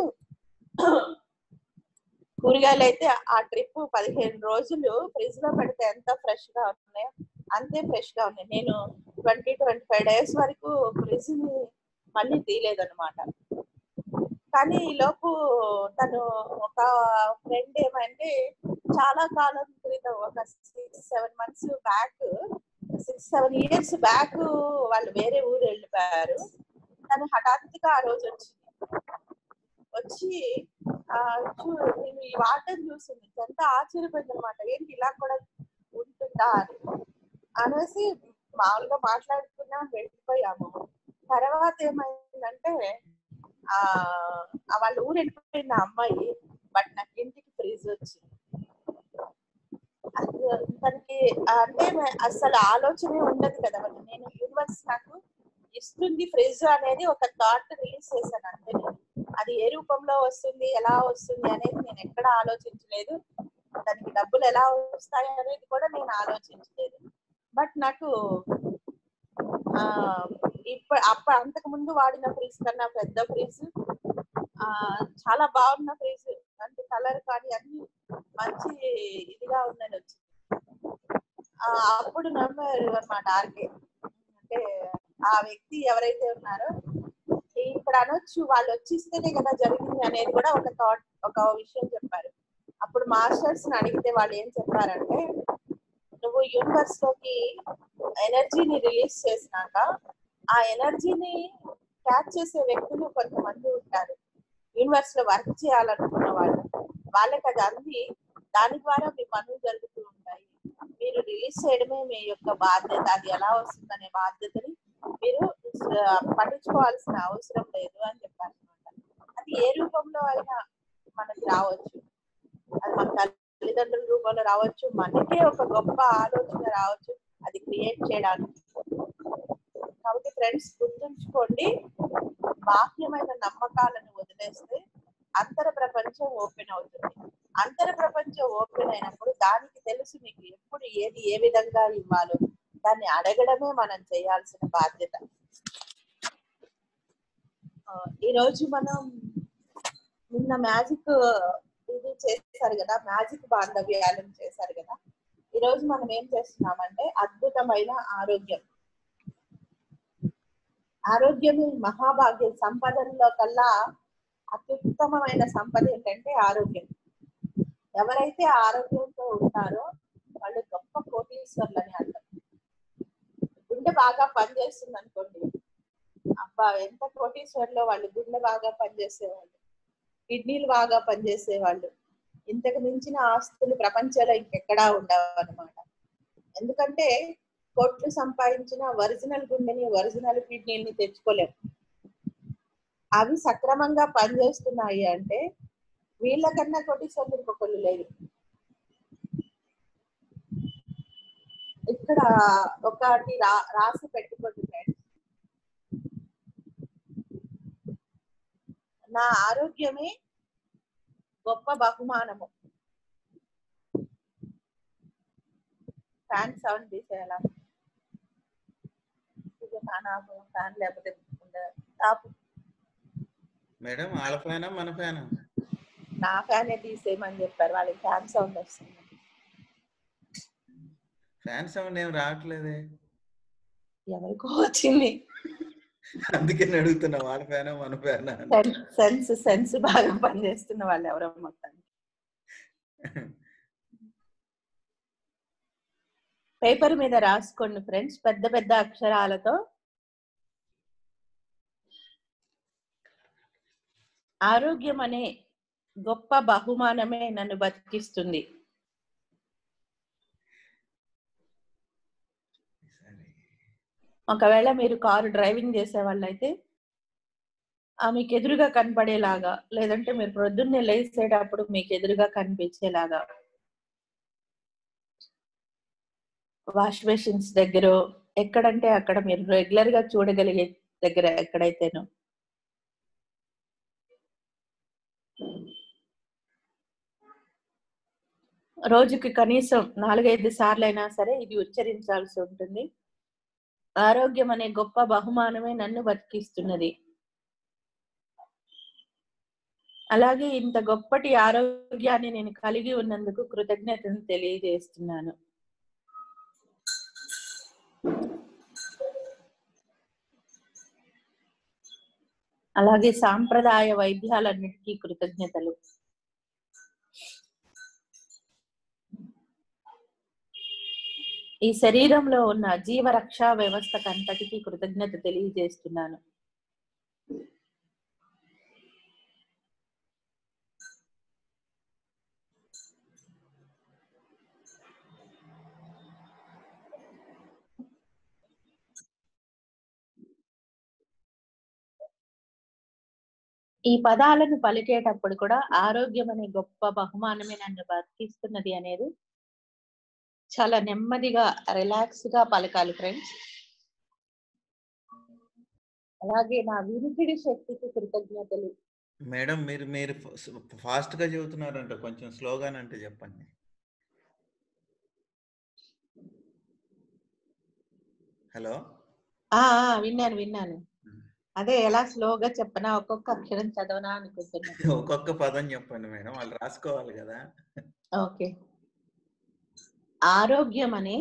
కూరగాయలు అయితే ఆ ట్రిప్ పదిహేను రోజులు ఫ్రిడ్జ్ లో పెడితే ఎంత ఫ్రెష్ గా ఉన్నాయో అంతే ఫ్రెష్ గా ఉన్నాయి నేను ట్వంటీ ట్వంటీ ఫైవ్ డేస్ వరకు ఫ్రిడ్జ్ ని మళ్ళీ తీయలేదన్నమాట కానీ ఈ లోపు తను ఒక ఫ్రెండ్ ఏమంటే చాలా కాలం క్రితం ఒక six seven months back six seven years back వాళ్ళు వేరే ఊరు వెళ్ళిపోయారు తను హఠాత్తుగా ఆ రోజు వచ్చింది వచ్చి ఆ చూ నేను ఈ వాటర్ చూసింది ఎంత ఆశ్చర్యపోయింది అనమాట ఏంటి ఇలా కూడా ఉంటుందా అని అనేసి మామూలుగా మాట్లాడుకున్నా వెళ్ళిపోయాము తర్వాత ఏమైందంటే ఆ ఆ వాళ్ళ ఊరు వెళ్ళిపోయిన అమ్మాయి బట్ నాకు ఇంటికి ఫ్రీజ్ వచ్చింది అది తనకి అంటే అసలు ఆలోచనే ఉండదు కదా మరి నేను యూనివర్స్ నాకు ఇస్తుంది ఫ్రిడ్జ్ అనేది ఒక థాట్ రిలీజ్ చేశాను అంతే నేను అది ఏ రూపంలో వస్తుంది ఎలా వస్తుంది అనేది నేను ఎక్కడ ఆలోచించలేదు దానికి డబ్బులు ఎలా వస్తాయి అనేది కూడా నేను ఆలోచించలేదు బట్ నాకు ఆ ఇప్పుడు అప్పుడు అంతకు ముందు వాడిన ఫ్రిడ్జ్ కన్నా పెద్ద ఫ్రిడ్జ్ ఆ చాలా బాగున్న ఫ్రిడ్జ్ అంటే కలర్ కానీ అన్ని మంచి ఇదిగా ఉన్నది వచ్చింది ఆ అప్పుడు నమ్మారు అనమాట ఆర్కే అంటే ఆ వ్యక్తి ఎవరైతే ఉన్నారో ఇప్పుడు అనొచ్చు వాళ్ళు వచ్చిస్తేనే కదా జరిగింది అనేది కూడా ఒక థాట్ ఒక విషయం చెప్పారు అప్పుడు మాస్టర్స్ అడిగితే వాళ్ళు ఏం చెప్పారంటే నువ్వు యూనివర్స్ లోకి ఎనర్జీని రిలీజ్ చేసినాక ఆ ఎనర్జీని క్యాచ్ చేసే వ్యక్తులు కొంతమంది ఉంటారు యూనివర్స్ లో వర్క్ చేయాలనుకున్న వాళ్ళు వాళ్ళకి అది అంది దాని ద్వారా మీ పనులు జరుగుతూ ఉంటాయి మీరు రిలీజ్ చేయడమే మీ యొక్క బాధ్యత అది ఎలా వస్తుందనే బాధ్యతని మీరు పట్టించుకోవాల్సిన అవసరం లేదు అని చెప్పారు అది ఏ రూపంలో అయినా మనకి రావచ్చు అది మన తల్లిదండ్రుల రూపంలో రావచ్చు మనకే ఒక గొప్ప ఆలోచన రావచ్చు అది క్రియేట్ చేయడానికి కాబట్టి ఫ్రెండ్స్ గుర్తుంచుకోండి బాహ్యమైన నమ్మకాలను వదిలేస్తే అంతర ప్రపంచం ఓపెన్ అవుతుంది అంతర ప్రపంచం ఓపెన్ అయినప్పుడు దానికి తెలుసు మీకు ఎప్పుడు ఏది ఏ విధంగా ఇవ్వాలో దాన్ని అడగడమే మనం చేయాల్సిన బాధ్యత ఈ రోజు మనం నిన్న మ్యాజిక్ ఇది చేశారు కదా మ్యాజిక్ బాంధవ్యాలను చేశారు కదా ఈ రోజు మనం ఏం చేస్తున్నామంటే అద్భుతమైన ఆరోగ్యం ఆరోగ్యమే మహాభాగ్యం సంపదల్లో కల్లా అత్యుత్తమమైన సంపద ఏంటంటే ఆరోగ్యం ఎవరైతే ఆరోగ్యంతో ఉంటారో వాళ్ళు గొప్ప కోటీశ్వర్లు అని అంటారు గుండె బాగా పనిచేస్తుంది అనుకోండి అబ్బా ఎంత కోటీశ్వర్లో వాళ్ళు గుండె బాగా పనిచేసేవాళ్ళు కిడ్నీలు బాగా పనిచేసేవాళ్ళు ఇంతకు మించిన ఆస్తులు ప్రపంచంలో ఇంకెక్కడా ఉండవు అనమాట ఎందుకంటే కోట్లు సంపాదించిన ఒరిజినల్ గుండెని ఒరిజినల్ కిడ్నీని తెచ్చుకోలేము అవి సక్రమంగా పనిచేస్తున్నాయి అంటే వీళ్ళకన్నా కోటీశ్వర్లు ఇంకొకళ్ళు లేదు ఇక్కడ ఒకటి రా రాసి పెట్టుకోండి ఫ్రెండ్స్ నా ఆరోగ్యమే గొప్ప బహుమానము ఫ్యాన్ సౌండ్ తీసేయాలా ఫ్యాన్ లేకపోతే ఆపు మేడం వాళ్ళ ఫ్యానా మన ఫ్యానా నా ఫ్యానే తీసేయమని చెప్పారు వాళ్ళకి ఫ్యాన్ సౌండ్ వస్తుంది ఫ్యాన్ సౌండ్ ఏం రావట్లేదే ఎవరికో వచ్చింది అందుకే నేను అడుగుతున్నా వాళ్ళ ఫ్యానా మన ఫ్యానా అని. సెన్స్ సెన్స్ బాగా పనిచేస్తున్న వాళ్ళు ఎవరో మొత్తానికి పేపర్ మీద రాసుకోండి ఫ్రెండ్స్ పెద్ద పెద్ద అక్షరాలతో ఆరోగ్యం అనే గొప్ప బహుమానమే నన్ను బతికిస్తుంది ఒకవేళ మీరు కారు డ్రైవింగ్ చేసే వాళ్ళైతే ఆ మీకు ఎదురుగా కనపడేలాగా లేదంటే మీరు ప్రొద్దున్నే లేచేటప్పుడు మీకు ఎదురుగా కనిపించేలాగా వాష్ బేసిన్స్ దగ్గర ఎక్కడంటే అక్కడ మీరు రెగ్యులర్ గా చూడగలిగే దగ్గర ఎక్కడైతేనో రోజుకి కనీసం నాలుగైదు సార్లు అయినా సరే ఇది ఉచ్చరించాల్సి ఉంటుంది ఆరోగ్యం అనే గొప్ప బహుమానమే నన్ను బతికిస్తున్నది అలాగే ఇంత గొప్పటి ఆరోగ్యాన్ని నేను కలిగి ఉన్నందుకు కృతజ్ఞతను తెలియజేస్తున్నాను అలాగే సాంప్రదాయ వైద్యాలన్నిటికీ కృతజ్ఞతలు ఈ శరీరంలో ఉన్న జీవరక్షా వ్యవస్థకు అంతటికీ కృతజ్ఞత తెలియజేస్తున్నాను ఈ పదాలను పలికేటప్పుడు కూడా ఆరోగ్యం అనే గొప్ప బహుమానమే నన్ను బతికిస్తున్నది అనేది చాలా నెమ్మదిగా రిలాక్స్ గా పలకాలి ఫ్రెండ్స్ అలాగే నా వినికిడి శక్తికి కృతజ్ఞతలు మేడం మీరు మీరు ఫాస్ట్ గా చెబుతున్నారంట కొంచెం స్లోగానంటే చెప్పండి హలో ఆ ఆ, విన్నాను విన్నాను అదే ఎలా స్లోగా చెప్పనా ఒక్కొక్క అక్షరం చదవనా అనుకుంటున్నాను ఒక్కొక్క పదం చెప్పండి మేడం వాళ్ళు రాసుకోవాలి కదా ఓకే ఆరోగ్యం అనే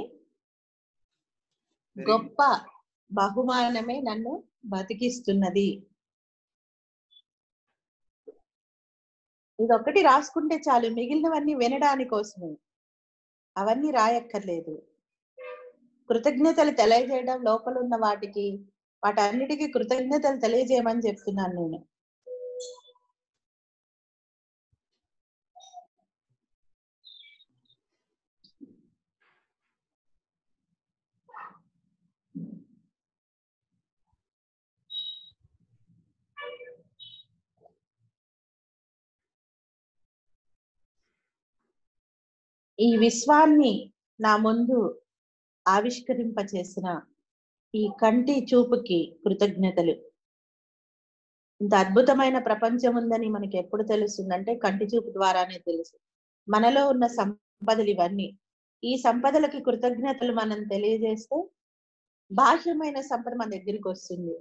గొప్ప బహుమానమే నన్ను బతికిస్తున్నది ఇదొక్కటి రాసుకుంటే చాలు మిగిలినవన్నీ వినడాని కోసమే అవన్నీ రాయక్కర్లేదు కృతజ్ఞతలు తెలియజేయడం లోపల ఉన్న వాటికి వాటన్నిటికీ కృతజ్ఞతలు తెలియజేయమని చెప్తున్నాను నేను ఈ విశ్వాన్ని నా ముందు ఆవిష్కరింపచేసిన ఈ కంటి చూపుకి కృతజ్ఞతలు ఇంత అద్భుతమైన ప్రపంచం ఉందని మనకి ఎప్పుడు తెలుస్తుందంటే కంటి చూపు ద్వారానే తెలుసు మనలో ఉన్న సంపదలు ఇవన్నీ ఈ సంపదలకి కృతజ్ఞతలు మనం తెలియజేస్తే బాహ్యమైన సంపద మన దగ్గరికి వస్తుంది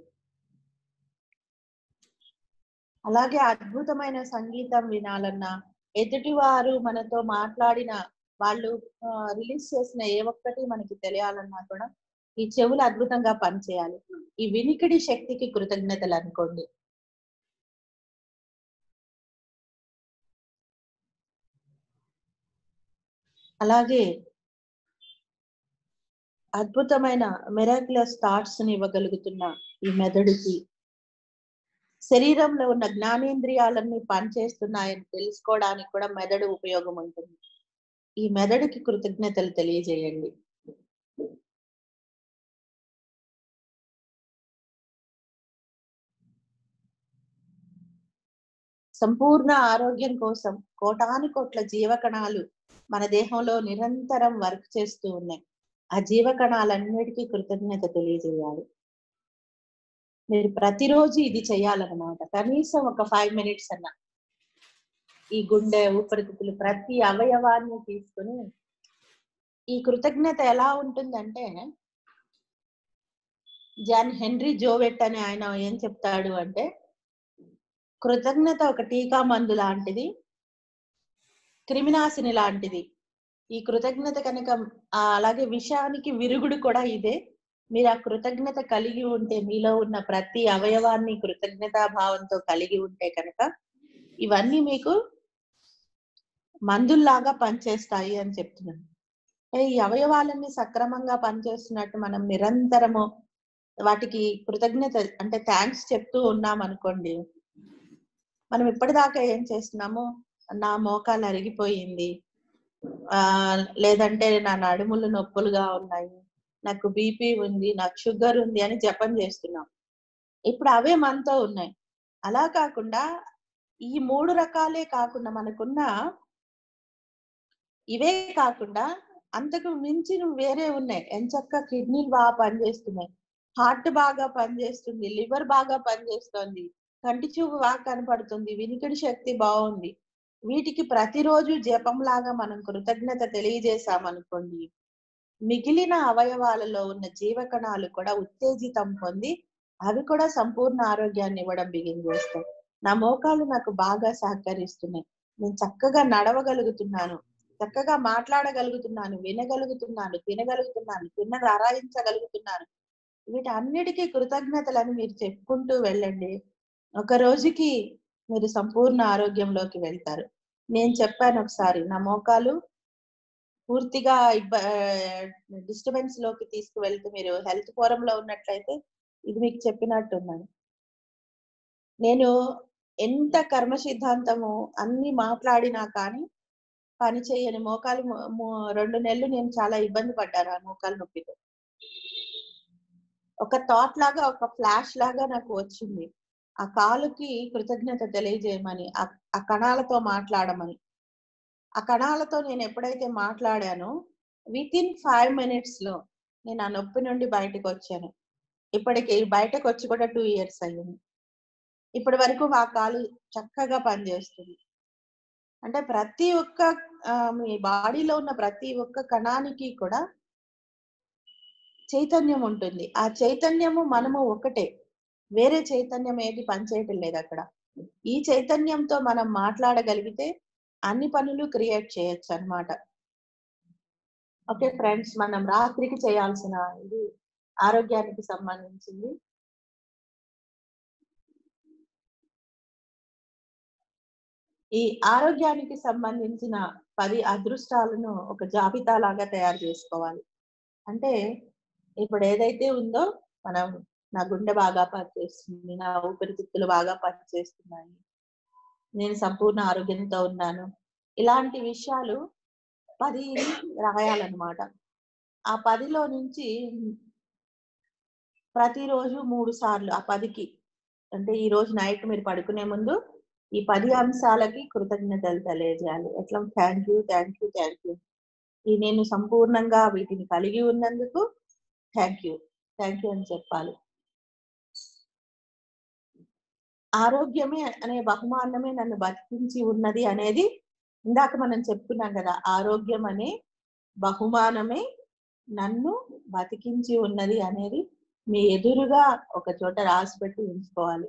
అలాగే అద్భుతమైన సంగీతం వినాలన్నా ఎదుటివారు మనతో మాట్లాడిన వాళ్ళు రిలీజ్ చేసిన ఏ ఒక్కటి మనకి తెలియాలన్నా కూడా ఈ చెవులు అద్భుతంగా పనిచేయాలి ఈ వినికిడి శక్తికి కృతజ్ఞతలు అనుకోండి అలాగే అద్భుతమైన మెరాక్యులస్ థాట్స్ ని ఇవ్వగలుగుతున్న ఈ మెదడుకి శరీరంలో ఉన్న జ్ఞానేంద్రియాలన్నీ పనిచేస్తున్నాయని తెలుసుకోవడానికి కూడా మెదడు ఉపయోగం ఉంటుంది ఈ మెదడుకి కృతజ్ఞతలు తెలియజేయండి సంపూర్ణ ఆరోగ్యం కోసం కోటాను కోట్ల జీవకణాలు మన దేహంలో నిరంతరం వర్క్ చేస్తూ ఉన్నాయి ఆ జీవకణాలన్నిటికీ కృతజ్ఞత తెలియజేయాలి మీరు ప్రతిరోజు ఇది చేయాలన్నమాట కనీసం ఒక ఫైవ్ మినిట్స్ అన్న ఈ గుండె ఊపిరితిత్తులు ప్రతి అవయవాన్ని తీసుకుని ఈ కృతజ్ఞత ఎలా ఉంటుందంటే జాన్ హెన్రీ జోవెట్ అనే ఆయన ఏం చెప్తాడు అంటే కృతజ్ఞత ఒక టీకా మందు లాంటిది క్రిమినాశిని లాంటిది ఈ కృతజ్ఞత కనుక ఆ అలాగే విషయానికి విరుగుడు కూడా ఇదే మీరు ఆ కృతజ్ఞత కలిగి ఉంటే మీలో ఉన్న ప్రతి అవయవాన్ని కృతజ్ఞతా భావంతో కలిగి ఉంటే కనుక ఇవన్నీ మీకు మందుల్లాగా పనిచేస్తాయి అని చెప్తున్నాను ఏ ఈ అవయవాలన్నీ సక్రమంగా పనిచేస్తున్నట్టు మనం నిరంతరము వాటికి కృతజ్ఞత అంటే థ్యాంక్స్ చెప్తూ ఉన్నాం అనుకోండి మనం ఇప్పటిదాకా ఏం చేస్తున్నాము నా మోకాలు అరిగిపోయింది ఆ లేదంటే నా నడుములు నొప్పులుగా ఉన్నాయి నాకు బీపీ ఉంది నాకు షుగర్ ఉంది అని జపం చేస్తున్నాం ఇప్పుడు అవే మనతో ఉన్నాయి అలా కాకుండా ఈ మూడు రకాలే కాకుండా మనకున్న ఇవే కాకుండా అంతకు మించి వేరే ఉన్నాయి ఎంచక్క కిడ్నీలు బాగా పనిచేస్తున్నాయి హార్ట్ బాగా పనిచేస్తుంది లివర్ బాగా పనిచేస్తుంది కంటి చూపు బాగా కనపడుతుంది వినికిడి శక్తి బాగుంది వీటికి ప్రతిరోజు జపం లాగా మనం కృతజ్ఞత తెలియజేశామనుకోండి మిగిలిన అవయవాలలో ఉన్న జీవకణాలు కూడా ఉత్తేజితం పొంది అవి కూడా సంపూర్ణ ఆరోగ్యాన్ని ఇవ్వడం బిగిన్ చేస్తాయి నా మోకాలు నాకు బాగా సహకరిస్తున్నాయి నేను చక్కగా నడవగలుగుతున్నాను చక్కగా మాట్లాడగలుగుతున్నాను వినగలుగుతున్నాను తినగలుగుతున్నాను తిన్నది ఆరాయించగలుగుతున్నాను వీటన్నిటికీ కృతజ్ఞతలని మీరు చెప్పుకుంటూ వెళ్ళండి ఒక రోజుకి మీరు సంపూర్ణ ఆరోగ్యంలోకి వెళ్తారు నేను చెప్పాను ఒకసారి నా మోకాలు పూర్తిగా ఇబ్బ డిస్టర్బెన్స్ లోకి తీసుకువెళ్తే మీరు హెల్త్ ఫోరం లో ఉన్నట్లయితే ఇది మీకు చెప్పినట్టున్నాను నేను ఎంత కర్మ సిద్ధాంతము అన్ని మాట్లాడినా కానీ పని చేయని మోకాలు మొ- మొ- రెండు నెలలు నేను చాలా ఇబ్బంది పడ్డాను ఆ మోకాలు నొప్పితో ఒక థాట్ లాగా ఒక ఫ్లాష్ లాగా నాకు వచ్చింది ఆ కాలుకి కృతజ్ఞత తెలియజేయమని ఆ ఆ కణాలతో మాట్లాడమని ఆ కణాలతో నేను ఎప్పుడైతే మాట్లాడానో విత్ ఇన్ ఫైవ్ మినిట్స్ లో నేను ఆ నొప్పి నుండి బయటకు వచ్చాను ఇప్పటికి బయటకు వచ్చి కూడా టూ ఇయర్స్ అయ్యింది ఇప్పటి వరకు ఆ కాలు చక్కగా పనిచేస్తుంది అంటే ప్రతి ఒక్క ఆ, మీ బాడీలో ఉన్న ప్రతి ఒక్క కణానికి కూడా చైతన్యం ఉంటుంది ఆ చైతన్యము మనము ఒకటే వేరే చైతన్యం ఏది పనిచేయటం లేదు అక్కడ ఈ చైతన్యంతో మనం మాట్లాడగలిగితే అన్ని పనులు క్రియేట్ చేయొచ్చు అన్నమాట ఓకే ఫ్రెండ్స్ మనం రాత్రికి చేయాల్సిన ఇది ఆరోగ్యానికి సంబంధించింది ఈ ఆరోగ్యానికి సంబంధించిన పది అదృష్టాలను ఒక జాబితా లాగా తయారు చేసుకోవాలి అంటే ఇప్పుడు ఏదైతే ఉందో మనం నా గుండె బాగా పనిచేస్తుంది నా ఊపిరితిత్తులు బాగా పనిచేస్తున్నాయి నేను సంపూర్ణ ఆరోగ్యంతో ఉన్నాను ఇలాంటి విషయాలు పది రాయాలన్నమాట ఆ పదిలో నుంచి ప్రతిరోజు మూడు సార్లు ఆ పదికి అంటే ఈ రోజు నైట్ మీరు పడుకునే ముందు ఈ పది అంశాలకి కృతజ్ఞతలు తెలియజేయాలి ఎట్లా thank you thank you thank you ఈ నేను సంపూర్ణంగా వీటిని కలిగి ఉన్నందుకు థ్యాంక్ యూ థ్యాంక్ యూ అని చెప్పాలి ఆరోగ్యమే అనే బహుమానమే నన్ను బతికించి ఉన్నది అనేది ఇందాక మనం చెప్పుకున్నాం కదా ఆరోగ్యం అనే బహుమానమే నన్ను బతికించి ఉన్నది అనేది మీ ఎదురుగా ఒక చోట రాసి పెట్టి ఉంచుకోవాలి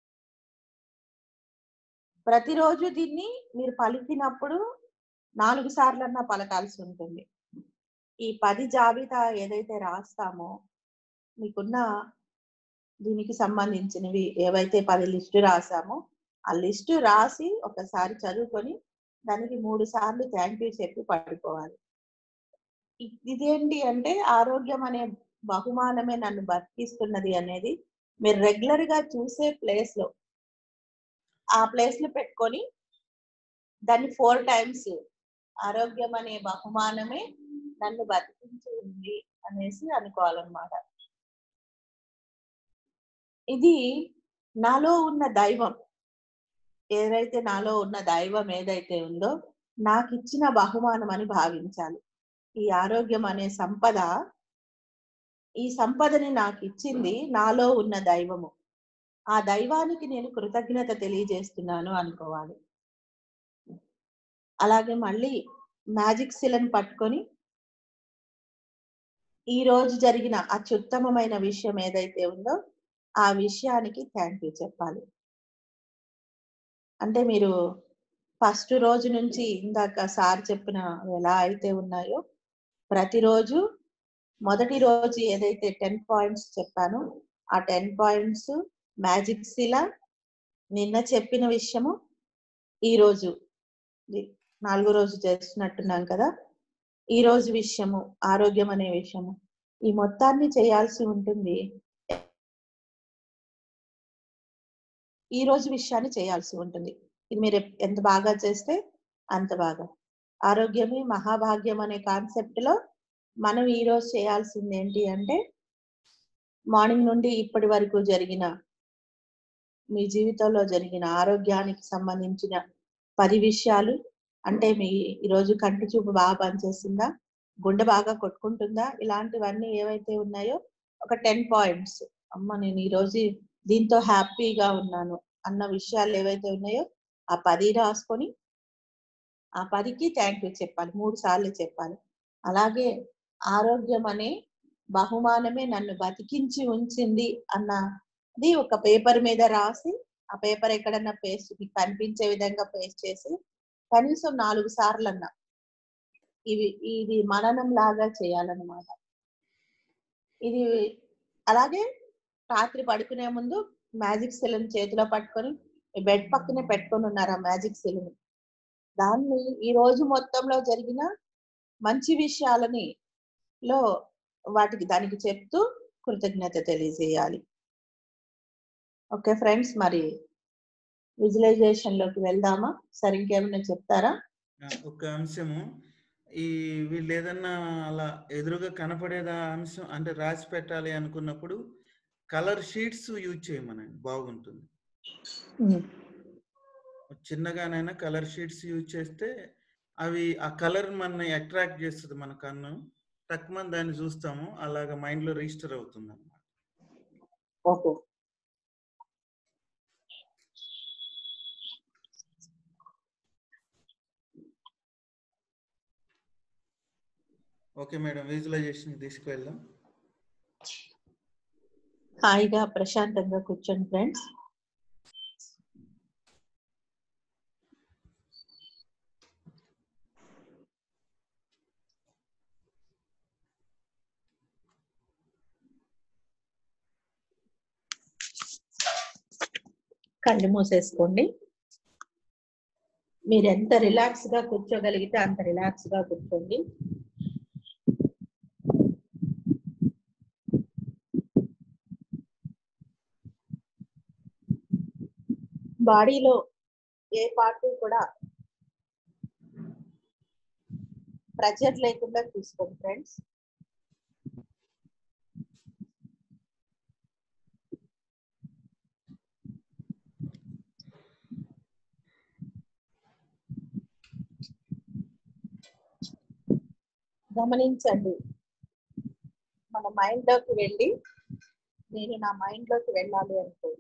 ప్రతిరోజు దీన్ని మీరు పలికినప్పుడు నాలుగు సార్లన్నా పలకాల్సి ఉంటుంది ఈ పది జాబితా ఏదైతే రాస్తామో మీకున్న దీనికి సంబంధించినవి ఏవైతే పది లిస్టు రాసామో ఆ లిస్టు రాసి ఒకసారి చదువుకొని దానికి మూడు సార్లు థ్యాంక్ యూ చెప్పి పడుకోవాలి ఇ- ఇదేంటి అంటే ఆరోగ్యం అనే బహుమానమే నన్ను బతికిస్తున్నది అనేది మీరు రెగ్యులర్ గా చూసే ప్లేస్ లో ఆ ప్లేస్ లో పెట్టుకొని దాన్ని ఫోర్ టైమ్స్ ఆరోగ్యం అనే బహుమానమే నన్ను బతికించి ఉంది అనేసి అనుకోవాలన్నమాట ఇది నాలో ఉన్న దైవం ఏదైతే నాలో ఉన్న దైవం ఏదైతే ఉందో నాకు ఇచ్చిన బహుమానం అని భావించాలి ఈ ఆరోగ్యం అనే సంపద ఈ సంపదని నాకు ఇచ్చింది నాలో ఉన్న దైవము ఆ దైవానికి నేను కృతజ్ఞత తెలియజేస్తున్నాను అనుకోవాలి అలాగే మళ్ళీ మ్యాజిక్ సిలను పట్టుకొని ఈ రోజు జరిగిన అత్యుత్తమమైన విషయం ఏదైతే ఉందో ఆ విషయానికి థ్యాంక్ యూ చెప్పాలి అంటే మీరు ఫస్ట్ రోజు నుంచి ఇందాక సార్ చెప్పిన ఎలా అయితే ఉన్నాయో ప్రతిరోజు మొదటి రోజు ఏదైతే టెన్ పాయింట్స్ చెప్పానో ఆ టెన్ పాయింట్స్ మ్యాజిక్ శిల నిన్న చెప్పిన విషయము ఈ రోజు ఇది నాలుగో రోజు చేస్తున్నట్టున్నాం కదా ఈ రోజు విషయము ఆరోగ్యం అనే విషయము ఈ మొత్తాన్ని చేయాల్సి ఉంటుంది ఈ రోజు విషయాన్ని చేయాల్సి ఉంటుంది ఇది మీరు ఎప్- ఎంత బాగా చేస్తే అంత బాగా ఆరోగ్యమే మహాభాగ్యం అనే కాన్సెప్ట్ లో మనం ఈ రోజు చేయాల్సింది ఏంటి అంటే మార్నింగ్ నుండి ఇప్పటి వరకు జరిగిన మీ జీవితంలో జరిగిన ఆరోగ్యానికి సంబంధించిన పది విషయాలు అంటే మీ ఈరోజు కంటి చూపు బాగా పనిచేస్తుందా గుండె బాగా కొట్టుకుంటుందా ఇలాంటివన్నీ ఏవైతే ఉన్నాయో ఒక టెన్ పాయింట్స్ అమ్మ నేను ఈ రోజు దీంతో హ్యాపీగా ఉన్నాను అన్న విషయాలు ఏవైతే ఉన్నాయో ఆ పది రాసుకొని ఆ పదికి థ్యాంక్ యూ చెప్పాలి మూడు సార్లు చెప్పాలి అలాగే ఆరోగ్యం అనే బహుమానమే నన్ను బతికించి ఉంచింది అన్నది ఒక పేపర్ మీద రాసి ఆ పేపర్ ఎక్కడన్నా పేస్ట్ మీకు కనిపించే విధంగా పేస్ట్ చేసి కనీసం నాలుగు సార్లు అన్నా ఇవి ఇది మననం లాగా చేయాలన్నమాట ఇది అలాగే రాత్రి పడుకునే ముందు మ్యాజిక్ సెల్ని చేతిలో పట్టుకొని మీ బెడ్ పక్కనే పెట్టుకొని ఉన్నారు ఆ మ్యాజిక్ సెల్ని దాన్ని ఈ రోజు మొత్తంలో జరిగిన మంచి విషయాలని లో వాటికి దానికి చెప్తూ కృతజ్ఞత తెలియజేయాలి ఓకే ఫ్రెండ్స్ మరి విజువలైజేషన్ లోకి వెళ్దామా సరే ఇంకేమైనా చెప్తారా ఆ, ఒక అంశము ఈ వీళ్ళు ఏదన్నా అలా ఎదురుగా కనపడేదా అంశం అంటే రాసి పెట్టాలి అనుకున్నప్పుడు కలర్ షీట్స్ యూజ్ చేయమనండి బాగుంటుంది చిన్నగానైనా కలర్ షీట్స్ యూజ్ చేస్తే అవి ఆ కలర్ మన అట్రాక్ట్ చేస్తుంది మన కన్ను తక్కువ దాన్ని చూస్తాము అలాగా మైండ్ లో రిజిస్టర్ అవుతుంది అనమాట ఓకే ఓకే మేడం విజువలైజేషన్ తీసుకువెళ్దాం హాయిగా ప్రశాంతంగా కూర్చోండి ఫ్రెండ్స్ కళ్ళు మూసేసుకోండి మీరు ఎంత రిలాక్స్ గా కూర్చోగలిగితే అంత రిలాక్స్ గా కూర్చోండి బాడీలో ఏ పార్ట్ కూడా ప్రెజర్ లేకుండా చూసుకోండి ఫ్రెండ్స్ గమనించండి మన మైండ్ లోకి వెళ్ళి నేను నా మైండ్ లోకి వెళ్ళాలి అనుకోండి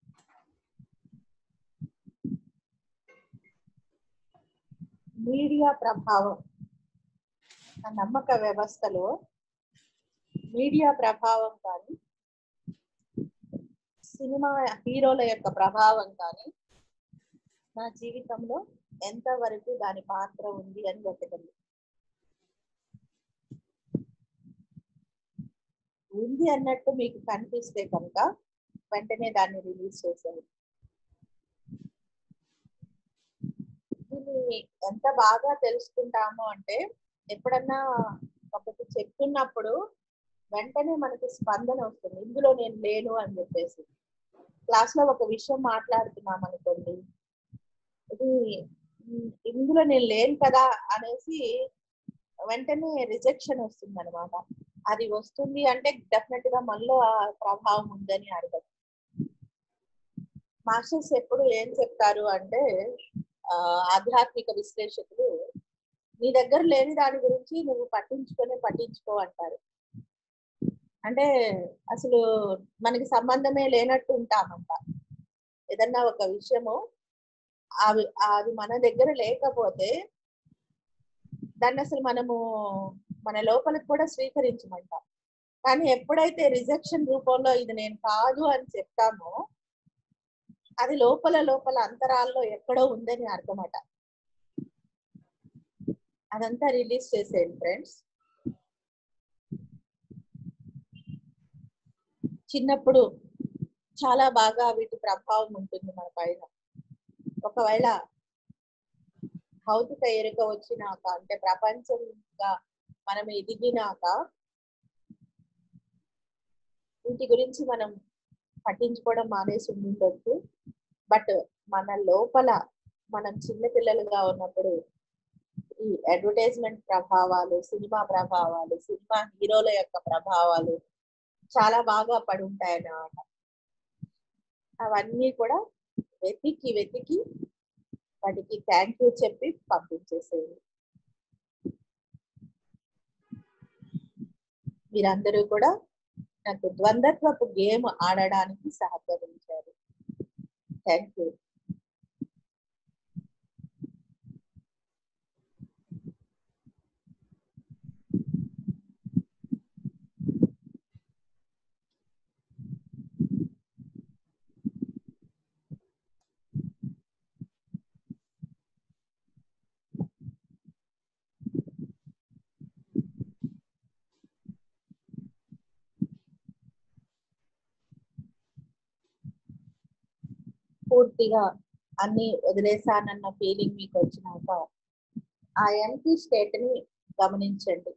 మీడియా ప్రభావం నా నమ్మక వ్యవస్థలో మీడియా ప్రభావం కానీ సినిమా హీరోల యొక్క ప్రభావం కానీ నా జీవితంలో ఎంతవరకు దాని పాత్ర ఉంది అని వెతకండి ఉంది అన్నట్టు మీకు కనిపిస్తే కనుక వెంటనే దాన్ని రిలీజ్ చేసేది దీన్ని ఎంత బాగా తెలుసుకుంటాము అంటే ఎప్పుడన్నా ఒకటి చెప్తున్నప్పుడు వెంటనే మనకి స్పందన వస్తుంది ఇందులో నేను లేను అని చెప్పేసి క్లాస్ లో ఒక విషయం మాట్లాడుతున్నాం అనుకోండి ఇది ఉమ్, ఇందులో నేను లేను కదా అనేసి వెంటనే రిజెక్షన్ వస్తుంది అనమాట అది వస్తుంది అంటే డెఫినెట్ గా మనలో ఆ ప్రభావం ఉందని అర్థం మాస్టర్స్ ఎప్పుడు ఏం చెప్తారు అంటే ఆ, ఆధ్యాత్మిక విశ్లేషకులు నీ దగ్గర లేని దాని గురించి నువ్వు పట్టించుకొని పట్టించుకో అంటారు అంటే అసలు మనకి సంబంధమే లేనట్టు ఉంటామంట ఏదన్నా ఒక విషయము అవి అది మన దగ్గర లేకపోతే దాన్ని అసలు మనము మన లోపలికి కూడా స్వీకరించమంట కానీ ఎప్పుడైతే రిజెక్షన్ రూపంలో ఇది నేను కాదు అని చెప్తామో అది లోపల లోపల అంతరాల్లో ఎక్కడో ఉందని అర్థమట అదంతా రిలీజ్ చేసేయండి ఫ్రెండ్స్ చిన్నప్పుడు చాలా బాగా వీటి ప్రభావం ఉంటుంది మన పైన ఒకవేళ భౌతిక ఎరుక వచ్చినాక అంటే ప్రపంచంగా మనం ఎదిగినాక వీటి గురించి మనం పట్టించుకోవడం మానేసి ఉండొచ్చు బట్ మన లోపల మనం చిన్న పిల్లలుగా ఉన్నప్పుడు ఈ అడ్వర్టైజ్మెంట్ ప్రభావాలు సినిమా ప్రభావాలు సినిమా హీరోల యొక్క ప్రభావాలు చాలా బాగా పడి ఉంటాయి అన్నమాట అవన్నీ కూడా వెతికి వెతికి వాటికి థ్యాంక్ యూ చెప్పి పంపించేసేది మీరందరూ కూడా నాకు ద్వంద్వత్వపు గేమ్ ఆడడానికి సహకరించారు థ్యాంక్ యూ పూర్తిగా అన్ని వదిలేసానన్న ఫీలింగ్ మీకు వచ్చినాక ఆ ఎంటీ స్టేట్ ని గమనించండి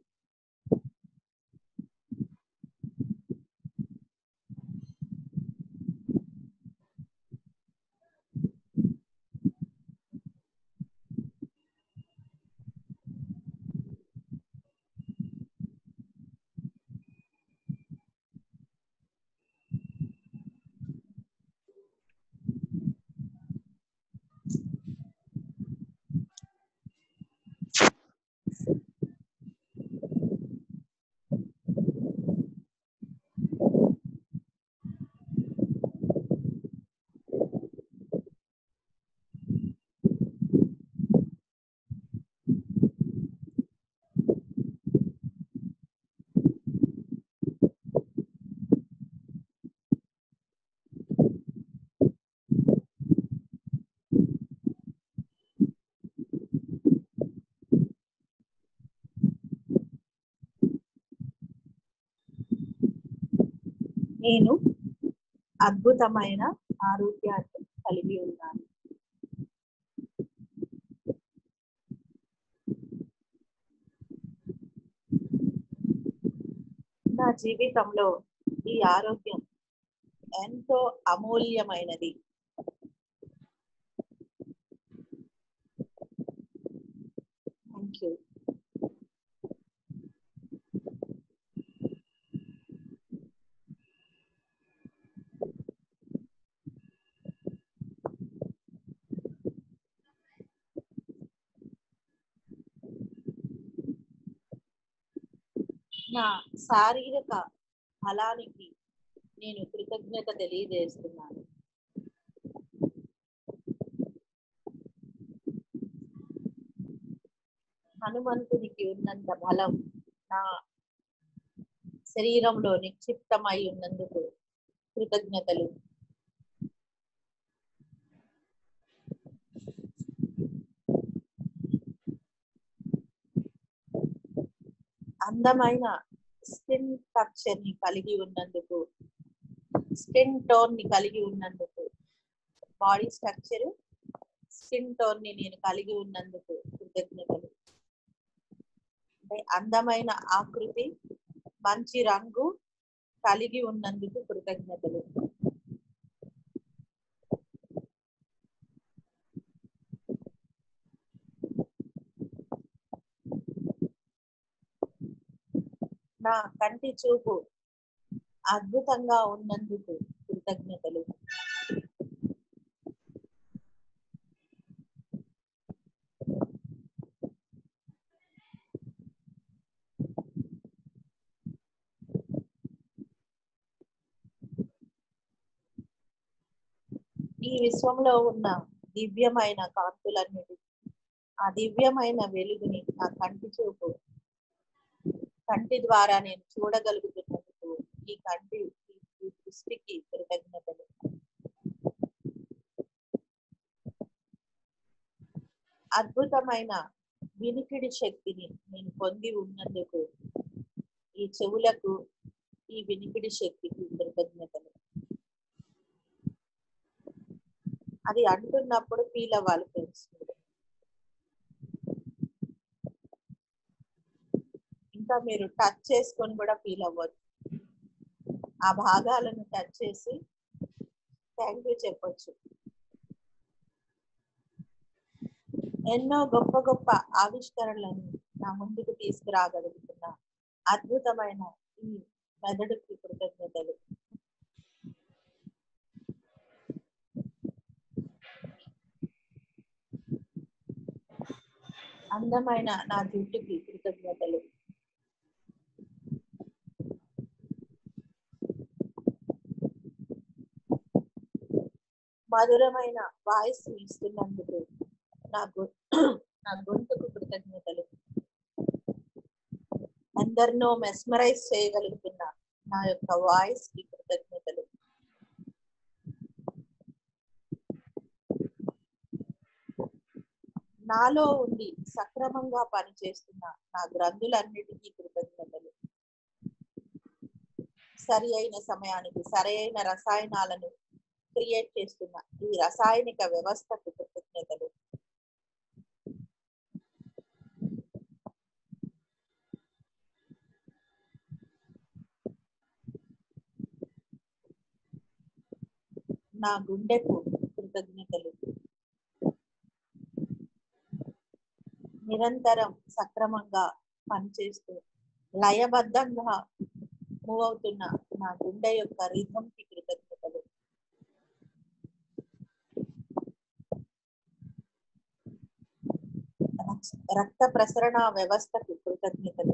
నేను అద్భుతమైన ఆరోగ్యాన్ని కలిగి ఉన్నాను నా జీవితంలో ఈ ఆరోగ్యం ఎంతో అమూల్యమైనది థ్యాంక్ యూ నా శారీరక బలానికి నేను కృతజ్ఞత తెలియజేస్తున్నాను హనుమంతునికి ఉన్నంత బలం నా శరీరంలో నిక్షిప్తమై ఉన్నందుకు కృతజ్ఞతలు అందమైన స్కిన్ టక్చర్ ని కలిగి ఉన్నందుకు స్కిన్ టోన్ ని కలిగి ఉన్నందుకు బాడీ స్ట్రక్చర్ స్కిన్ టోన్ ని నేను కలిగి ఉన్నందుకు కృతజ్ఞతలు అంటే అందమైన ఆకృతి మంచి రంగు కలిగి ఉన్నందుకు కృతజ్ఞతలు నా కంటి చూపు అద్భుతంగా ఉన్నందుకు కృతజ్ఞతలు ఈ విశ్వంలో ఉన్న దివ్యమైన కాంతులన్నిటి ఆ దివ్యమైన వెలుగుని నా కంటి చూపు కంటి ద్వారా నేను చూడగలుగుతున్నందుకు ఈ కంటి ఈ- ఈ దృష్టికి కృతజ్ఞతలు అద్భుతమైన వినికిడి శక్తిని నేను పొంది ఉన్నందుకు ఈ చెవులకు ఈ వినికిడి శక్తికి కృతజ్ఞతలు అది అంటున్నప్పుడు ఫీల్ అవ్వాలి ఫ్రెండ్స్ ఇంకా మీరు టచ్ చేసుకొని కూడా ఫీల్ అవ్వచ్చు ఆ భాగాలను టచ్ చేసి థ్యాంక్ యూ చెప్పొచ్చు ఎన్నో గొప్ప గొప్ప ఆవిష్కరణలను నా ముందుకు తీసుకురాగలుగుతున్న అద్భుతమైన ఈ మెదడుకి కృతజ్ఞతలు అందమైన నా జుట్టుకి కృతజ్ఞతలు మధురమైన వాయిస్ ఇస్తున్నందుకు నా గొ- నా గొంతుకు కృతజ్ఞతలు అందరినో మెస్మరైజ్ చేయగలుగుతున్న నా యొక్క వాయిస్ కి కృతజ్ఞతలు నాలో ఉండి సక్రమంగా పనిచేస్తున్న నా గ్రంథులన్నిటికీ కృతజ్ఞతలు సరి అయిన సమయానికి సరైన రసాయనాలను క్రియేట్ చేస్తున్న ఈ రసాయనిక వ్యవస్థకు కృతజ్ఞతలు నా గుండెకు కృతజ్ఞతలు నిరంతరం సక్రమంగా పనిచేస్తూ లయబద్ధంగా మూవ్ అవుతున్న నా గుండె యొక్క రిథంకి కృతజ్ఞతలు రక్త- రక్త ప్రసరణ వ్యవస్థకు కృతజ్ఞతలు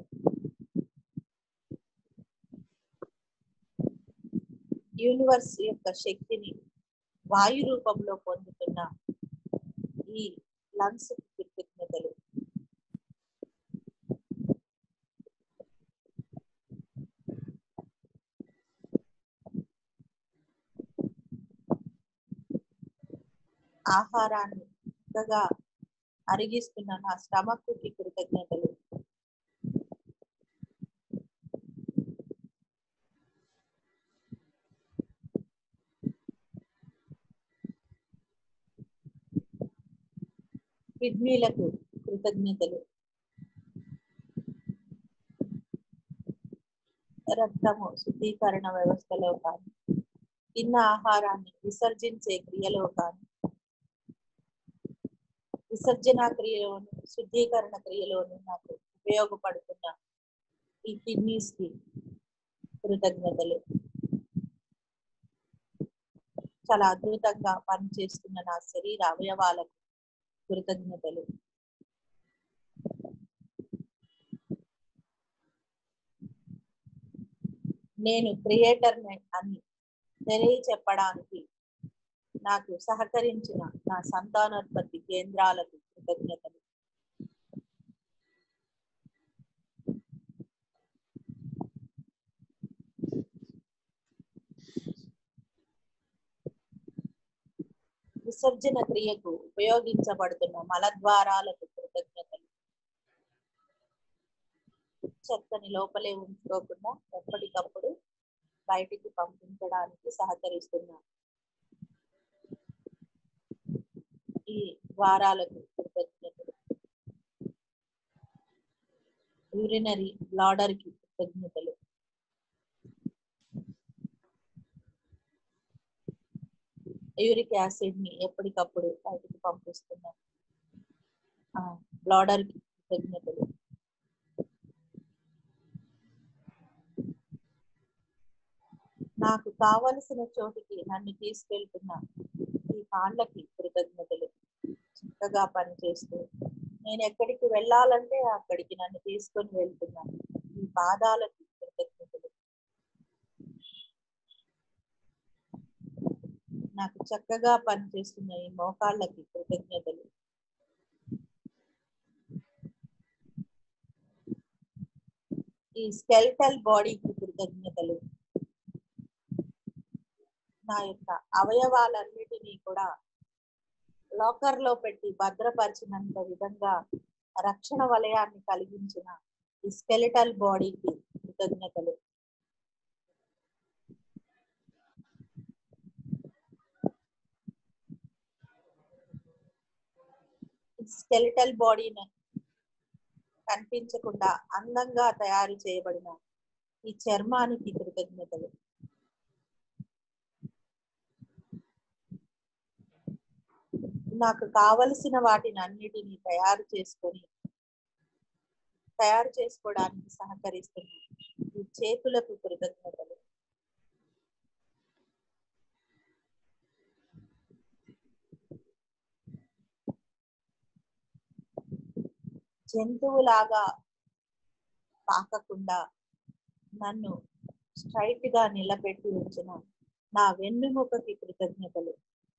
యూనివర్స్ యొక్క శక్తిని వాయు రూపంలో పొందుతున్న ఈ లంగ్స్ కృతజ్ఞతలు ఆహారాన్ని చక్కగా అరిగిస్తున్న నా స్టమక్కి కృతజ్ఞతలు కిడ్నీలకు కృతజ్ఞతలు రక్తము శుద్ధీకరణ వ్యవస్థలో కానీ తిన్న ఆహారాన్ని విసర్జించే క్రియలో కానీ విసర్జన క్రియలోను శుద్ధీకరణ క్రియలోను నాకు ఉపయోగపడుతున్న ఈ కిడ్నీస్ కి కృతజ్ఞతలు చాలా అద్భుతంగా పనిచేస్తున్న నా శరీర అవయవాలకు కృతజ్ఞతలు నేను క్రియేటర్ అని తెలియ చెప్పడానికి నాకు సహకరించిన నా సంతానోత్పత్తి కేంద్రాలకు కృతజ్ఞతలు విసర్జన క్రియకు ఉపయోగించబడుతున్న మలద్వారాలకు కృతజ్ఞతలు చెత్తని లోపలే ఉంచుకోకుండా ఎప్పటికప్పుడు బయటికి పంపించడానికి సహకరిస్తున్న ఈ ద్వారాలకు కృతజ్ఞతలు యూరినరీ బ్లాడర్ కి కృతజ్ఞతలు యూరిక్ యాసిడ్ ని ఎప్పటికప్పుడు బయటికి పంపిస్తున్నాం బ్లాడర్ కి కృతజ్ఞతలు నాకు కావలసిన చోటికి నన్ను తీసుకెళ్తున్న ఈ కాళ్ళకి కృతజ్ఞతలు చక్కగా పనిచేస్తూ నేను ఎక్కడికి వెళ్ళాలంటే అక్కడికి నన్ను తీసుకొని వెళ్తున్నాను ఈ పాదాలకి కృతజ్ఞతలు నాకు చక్కగా పనిచేస్తున్న ఈ మోకాళ్ళకి కృతజ్ఞతలు ఈ స్కెల్టల్ బాడీకి కృతజ్ఞతలు నా యొక్క అవయవాలన్నిటినీ కూడా లాకర్ లో పెట్టి భద్రపరిచినంత విధంగా రక్షణ వలయాన్ని కలిగించిన ఈ స్కెలిటల్ బాడీకి కృతజ్ఞతలు స్కెలిటల్ బాడీని కనిపించకుండా అందంగా తయారు చేయబడిన ఈ చర్మానికి కృతజ్ఞతలు నాకు కావలసిన వాటిని అన్నిటినీ తయారు చేసుకొని తయారు చేసుకోవడానికి సహకరిస్తున్న ఈ చేతులకు కృతజ్ఞతలు జంతువులాగా తాకకుండా నన్ను స్ట్రైట్ గా నిలబెట్టి ఉంచిన నా వెన్నుముకకి కృతజ్ఞతలు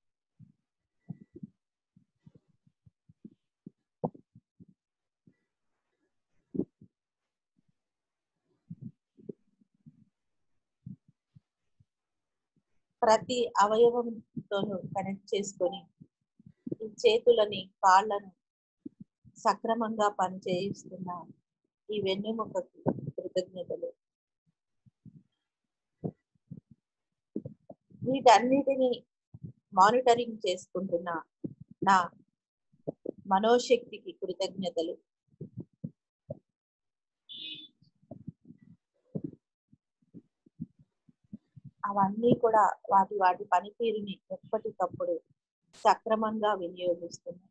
ప్రతి అవయవంతోనూ కనెక్ట్ చేసుకొని ఈ చేతులని కాళ్ళను సక్రమంగా పనిచేయిస్తున్న ఈ వెన్నెముకకి కృతజ్ఞతలు వీటన్నిటిని మానిటరింగ్ చేసుకుంటున్న నా మనోశక్తికి కృతజ్ఞతలు అవన్నీ కూడా వాటి వాటి పనితీరుని ఎప్పటికప్పుడు సక్రమంగా వినియోగిస్తున్నాయి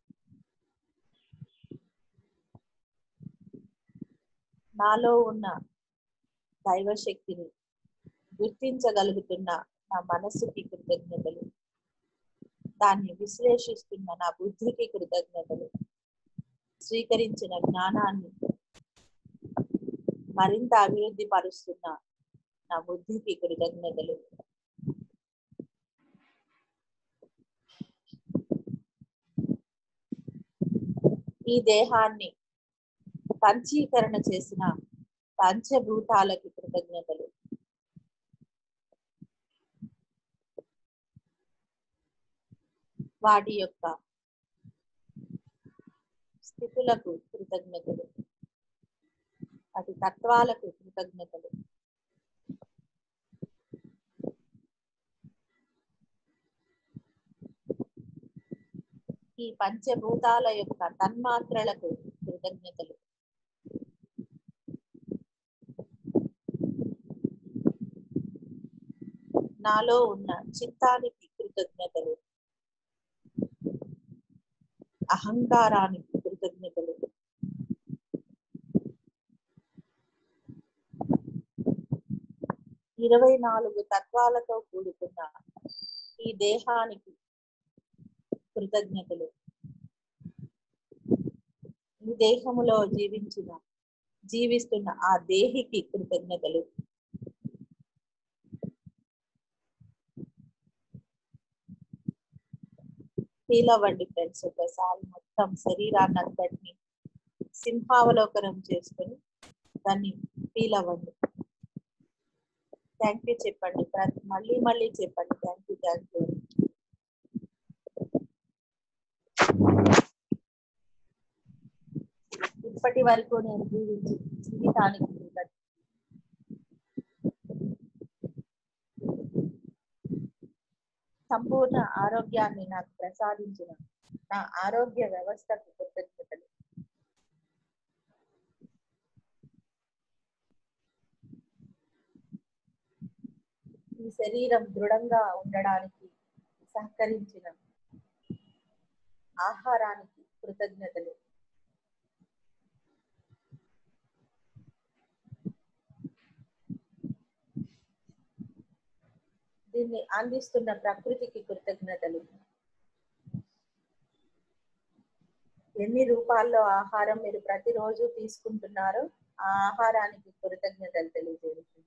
నాలో ఉన్న దైవశక్తిని గుర్తించగలుగుతున్న నా మనస్సుకి కృతజ్ఞతలు దాన్ని విశ్లేషిస్తున్న నా బుద్ధికి కృతజ్ఞతలు స్వీకరించిన జ్ఞానాన్ని మరింత అభివృద్ధి పరుస్తున్న నా బుద్ధికి కృతజ్ఞతలు ఈ దేహాన్ని పంచీకరణ చేసిన పంచభూతాలకి కృతజ్ఞతలు వాటి యొక్క స్థితులకు కృతజ్ఞతలు వాటి తత్వాలకు కృతజ్ఞతలు ఈ పంచభూతాల యొక్క తన్మాత్రలకు కృతజ్ఞతలు నాలో ఉన్న చిత్తానికి కృతజ్ఞతలు అహంకారానికి కృతజ్ఞతలు ఇరవై నాలుగు తత్వాలతో కూడుకున్న ఈ దేహానికి కృతజ్ఞతలు ఈ దేహములో జీవించిన జీవిస్తున్న ఆ దేహికి కృతజ్ఞతలు ఫీల్ అవ్వండి ఫ్రెండ్స్ ఒకసారి మొత్తం శరీరాన్ని అంతటిని సింహావలోకనం చేసుకొని దాన్ని ఫీల్ అవ్వండి థ్యాంక్ యూ చెప్పండి ప్రతి- మళ్ళీ మళ్ళీ చెప్పండి థ్యాంక్ యూ థ్యాంక్ యూ ఇప్పటి వరకు నేను జీవించి జీవితానికి కృతజ్ఞత. సంపూర్ణ ఆరోగ్యాన్ని నాకు ప్రసాదించిన నా ఆరోగ్య వ్యవస్థకు కృతజ్ఞతలు ఈ శరీరం దృఢంగా ఉండడానికి సహకరించిన ఆహారానికి కృతజ్ఞతలు దీన్ని అందిస్తున్న ప్రకృతికి కృతజ్ఞతలు ఎన్ని రూపాల్లో ఆహారం మీరు ప్రతిరోజు తీసుకుంటున్నారో ఆ ఆహారానికి కృతజ్ఞతలు తెలియజేయండి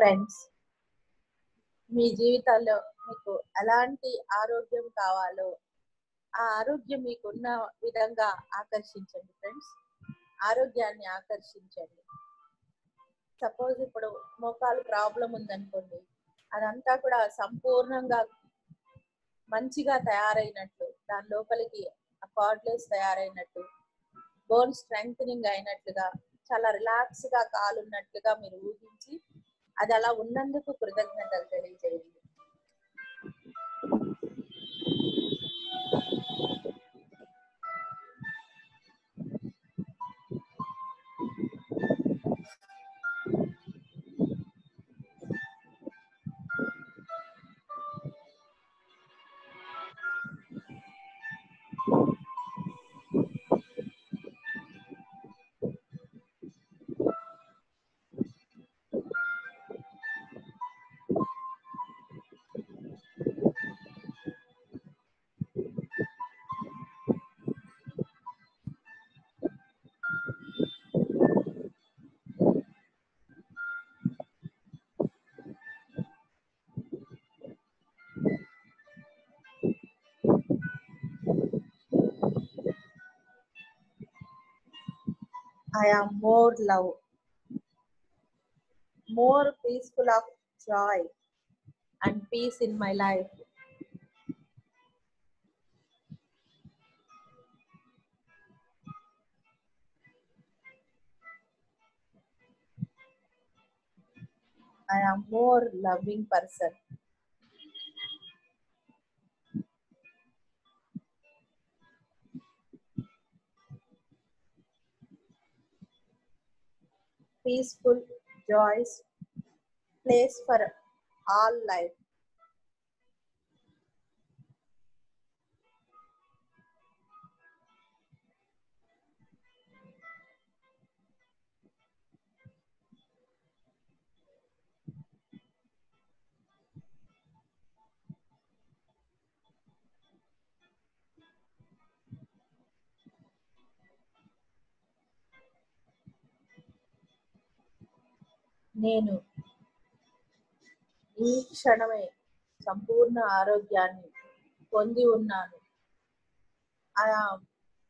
ఫ్రెండ్స్ మీ జీవితాల్లో మీకు ఎలాంటి ఆరోగ్యం కావాలో ఆ ఆరోగ్యం మీకున్న విధంగా ఆకర్షించండి ఫ్రెండ్స్ ఆరోగ్యాన్ని ఆకర్షించండి సపోజ్ ఇప్పుడు మోకాలు ప్రాబ్లం ఉందనుకోండి అదంతా కూడా సంపూర్ణంగా మంచిగా తయారైనట్లు దాని లోపలికి కార్డ్లెస్ తయారైనట్టు బోన్ స్ట్రెంగ్ అయినట్లుగా చాలా రిలాక్స్ గా కాలున్నట్లుగా మీరు ఊహించి అది అలా ఉన్నందుకు కృతజ్ఞతలు తెలియజేయండి I am more love, more peaceful of joy and peace in my life. I am more loving person. Peaceful, joyous place for all life. నేను ఈ క్షణమే సంపూర్ణ ఆరోగ్యాన్ని పొంది ఉన్నాను I am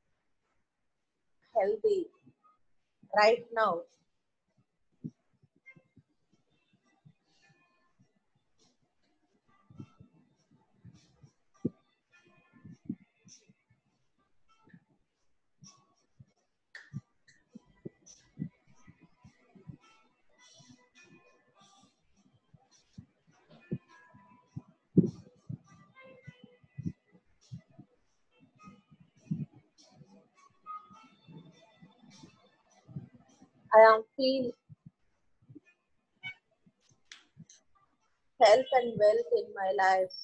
healthy right now I am feel health and wealth in my life.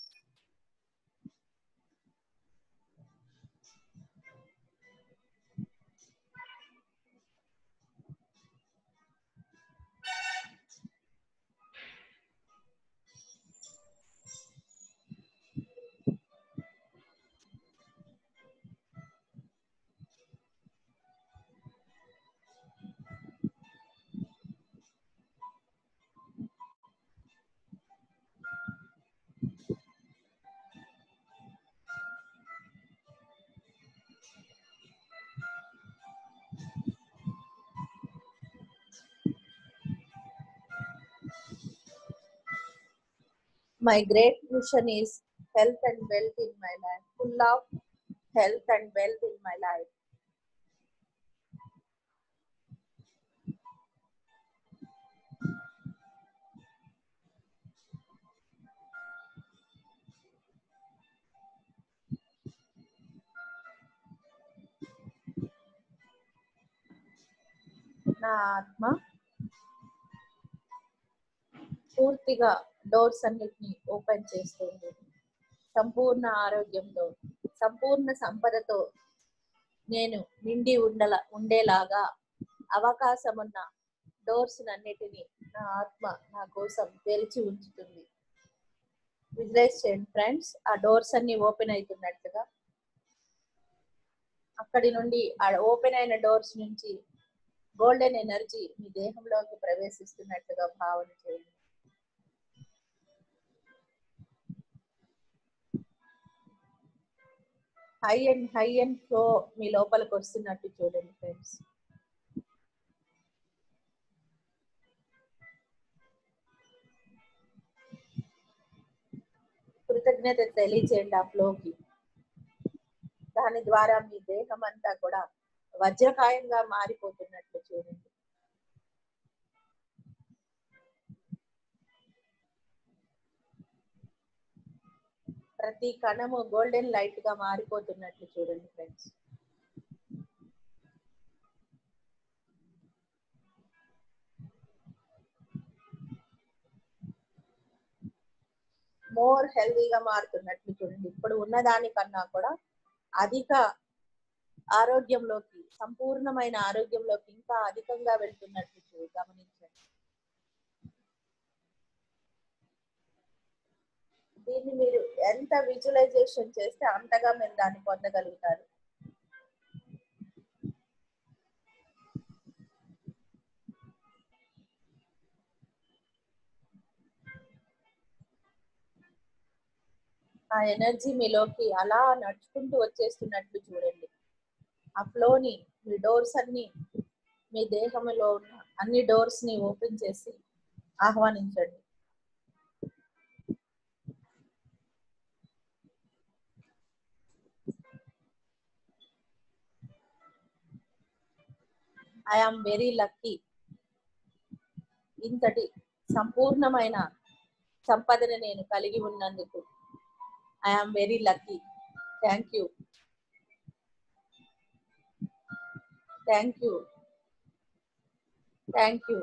My great mission is health and wealth in my life, full of health and wealth in my life. నా ఆత్మ పూర్తిగా డోర్స్ అన్నిటిని ఓపెన్ చేస్తుంది సంపూర్ణ ఆరోగ్యంతో సంపూర్ణ సంపదతో నేను నిండి ఉండల ఉండేలాగా అవకాశం ఉన్న డోర్స్ అన్నిటిని నా ఆత్మ నా కోసం తెరిచి ఉంచుతుంది విజువలైజ్ చేయండి ఫ్రెండ్స్ ఆ డోర్స్ అన్ని ఓపెన్ అవుతున్నట్టుగా అక్కడి నుండి ఆ ఓపెన్ అయిన డోర్స్ నుంచి గోల్డెన్ ఎనర్జీ మీ దేహంలోకి ప్రవేశిస్తున్నట్టుగా భావన చేయండి high and high and flow మీ లోపలికి వస్తున్నట్టు చూడండి ఫ్రెండ్స్ కృతజ్ఞత తెలియచేయండి ఆ ఫ్లోకి దాని ద్వారా మీ దేహం అంతా కూడా వజ్రకాయంగా మారిపోతున్నట్లు చూడండి ప్రతి కణము గోల్డెన్ లైట్ గా మారిపోతున్నట్లు చూడండి ఫ్రెండ్స్ మోర్ హెల్దీగా మారుతున్నట్లు చూడండి ఇప్పుడు ఉన్న దానికన్నా కూడా అధిక ఆరోగ్యంలోకి సంపూర్ణమైన ఆరోగ్యంలోకి ఇంకా అధికంగా వెళ్తున్నట్లు చూ- గమనించండి దీన్ని మీరు ఎంత విజువలైజేషన్ చేస్తే అంతగా మీరు దాన్ని పొందగలుగుతారు ఆ ఎనర్జీ మీలోకి అలా నడుచుకుంటూ వచ్చేస్తున్నట్లు చూడండి ఆ ఫ్లోని మీ డోర్స్ అన్ని మీ దేహంలో ఉన్న అన్ని డోర్స్ ని ఓపెన్ చేసి ఆహ్వానించండి ఐ ఆమ్ వెరీ లక్కీ ఇంతటి సంపూర్ణమైన సంపదను నేను కలిగి ఉన్నందుకు I am very lucky thank you thank you thank you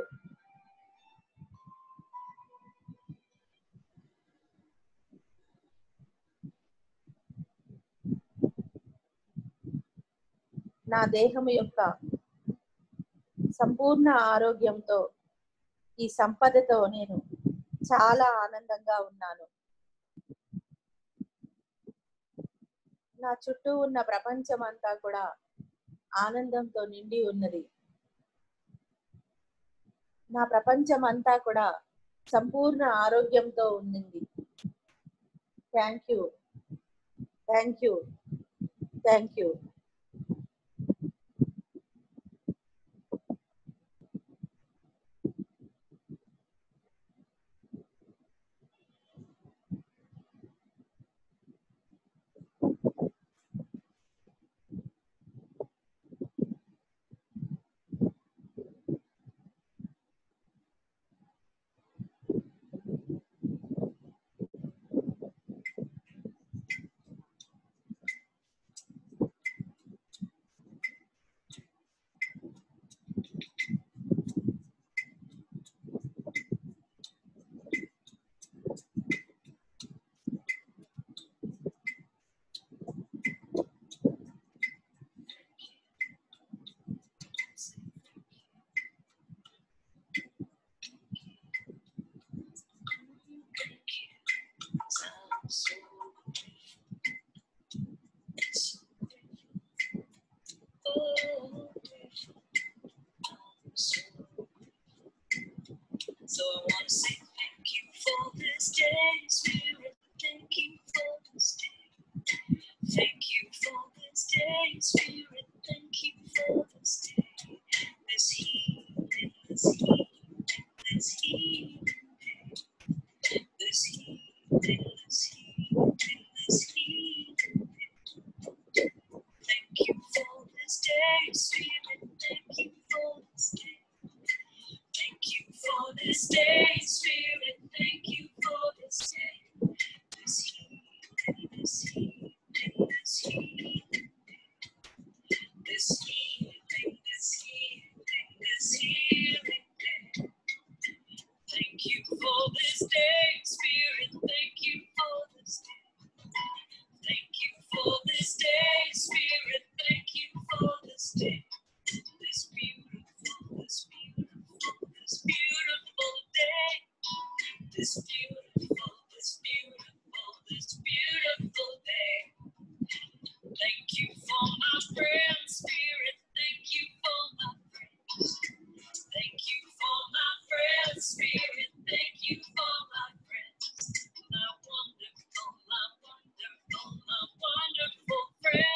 నా దేహం యొక్క సంపూర్ణ ఆరోగ్యంతో ఈ సంపదతో నేను చాలా ఆనందంగా ఉన్నాను నా చుట్టూ ఉన్న ప్రపంచం అంతా కూడా ఆనందంతో నిండి ఉన్నది నా ప్రపంచం అంతా కూడా సంపూర్ణ ఆరోగ్యంతో ఉండింది thank you thank you thank you So I want to say thank you for this day, Spirit. Thank you for this day. Thank you for this day, Spirit. Thank you for this day. This healing, this healing, this healing day. This healing, this healing, this healing day. Thank you for this day, Spirit. Thank you for this day. Thank you for this day, Spirit. Thank you for this day. This healing, this healing, this healing. This healing, this healing, this healing day. Thank you for this day, Spirit. Thank you for this day. Thank you for this day, Spirit. Thank you for this day. This beautiful, this beautiful, this beautiful day. This beautiful, this beautiful, this beautiful day. Thank you for my friends, Spirit. Thank you for my friends. Thank you for my friends, Spirit. Thank you for my friends. My wonderful, my wonderful, my wonderful friends.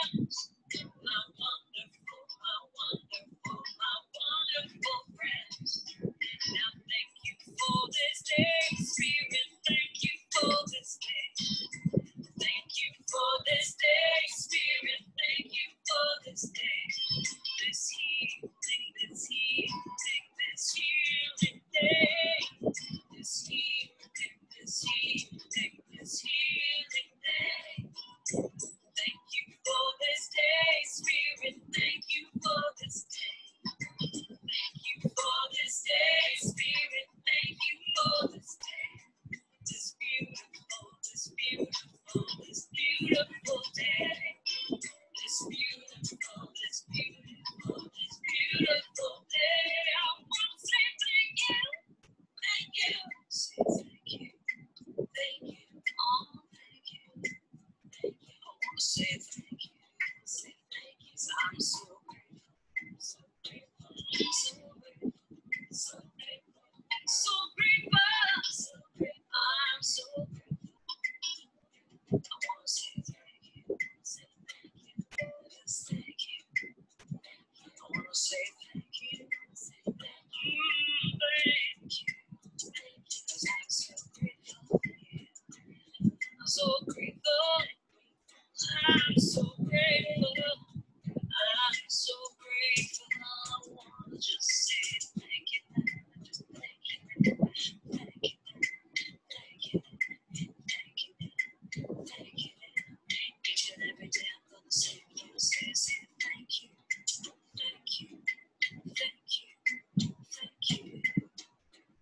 say thank you. Say thank you. So I'm so grateful. So grateful. So grateful. So grateful. So grateful. So grateful. I'm so grateful. I want to say thank you. Say thank you. Just thank you. I want to say thank you. Say thank you. Thank you. Because I'm so grateful for you. I'm so grateful. I'm so grateful. I'm so grateful. I want to just say thank you. Just thank you. Thank you. Thank you. Thank you. Thank you. Each and every day I'm gonna say, gonna say, say thank you. Thank you. Thank you. Thank you.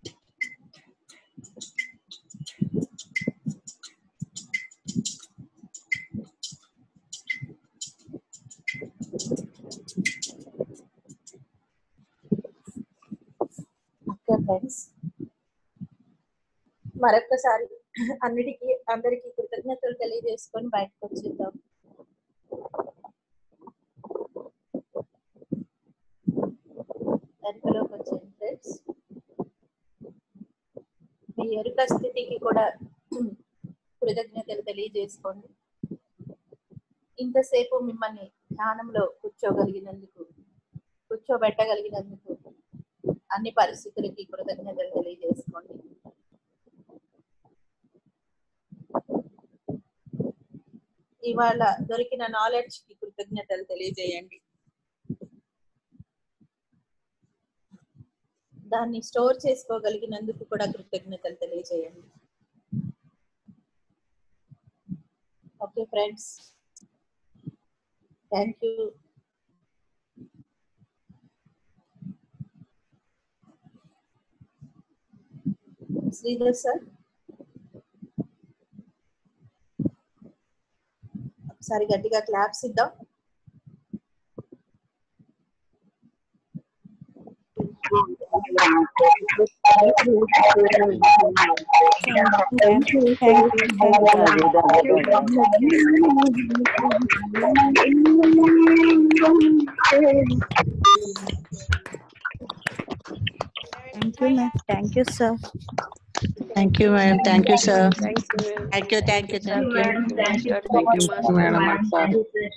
Okay friends మరొకసారి అన్నిటికీ అందరికీ కృతజ్ఞతలు తెలియజేసుకొని బయటకు వచ్చేద్దాం ఎరుకలోకి వచ్చేయండి ఫ్రెండ్స్ మీ ఎరుక స్థితికి కూడా కృతజ్ఞతలు తెలియజేసుకోండి ఇంతసేపు మిమ్మల్ని ధ్యానంలో కూర్చోగలిగినందుకు కూర్చోబెట్టగలిగినందుకు అన్ని పరిస్థితులకి కృతజ్ఞతలు తెలియజేసుకోండి ఇవాళ దొరికిన నాలెడ్జ్ కి కృతజ్ఞతలు తెలియజేయండి దాన్ని స్టోర్ చేసుకోగలిగినందుకు కూడా కృతజ్ఞతలు తెలియజేయండి okay friends thank you Sridhar sir ఒకసారి గట్టిగా క్లాప్స్ ఇద్దాం Thank you, ma'am. Thank you, sir. Thank you, ma'am. Thank you, sir. Thank you. Thank you, thank you, thank you. Thank you, Madam, and sir.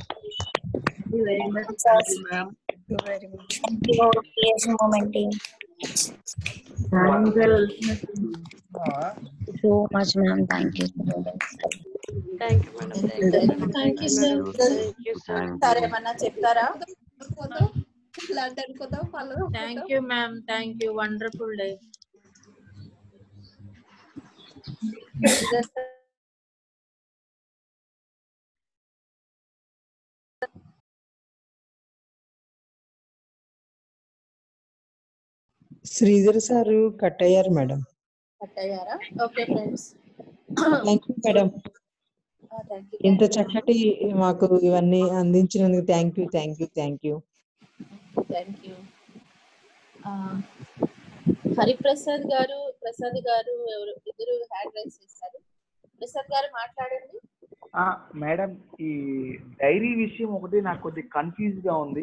So much, ma'am. Thank you. Thank you, madam. Thank you. Thank you sir Thank you, sir. సార్ ఏమన్నా చెప్తారా thank you ma'am thank you wonderful day Sridhar sir Sridhar sir cut అయ్యారు మేడం కట్ అయ్యారా okay friends thank you madam thank you ఇంత చక్కటి మాకు ఇవన్నీ అందించినందుకు thank you thank you thank you thank you Hariprasad గారు ప్రసాద్ గారు ఎవరు ఇద్దరు హ్యాండ్ రైస్ చేశారు ప్రసాద్ గారు మాట్లాడండి ఆ, మేడం ఈ డైరీ విషయం ఒకటి నాకు కొద్దిగా కన్ఫ్యూజ్ గా ఉంది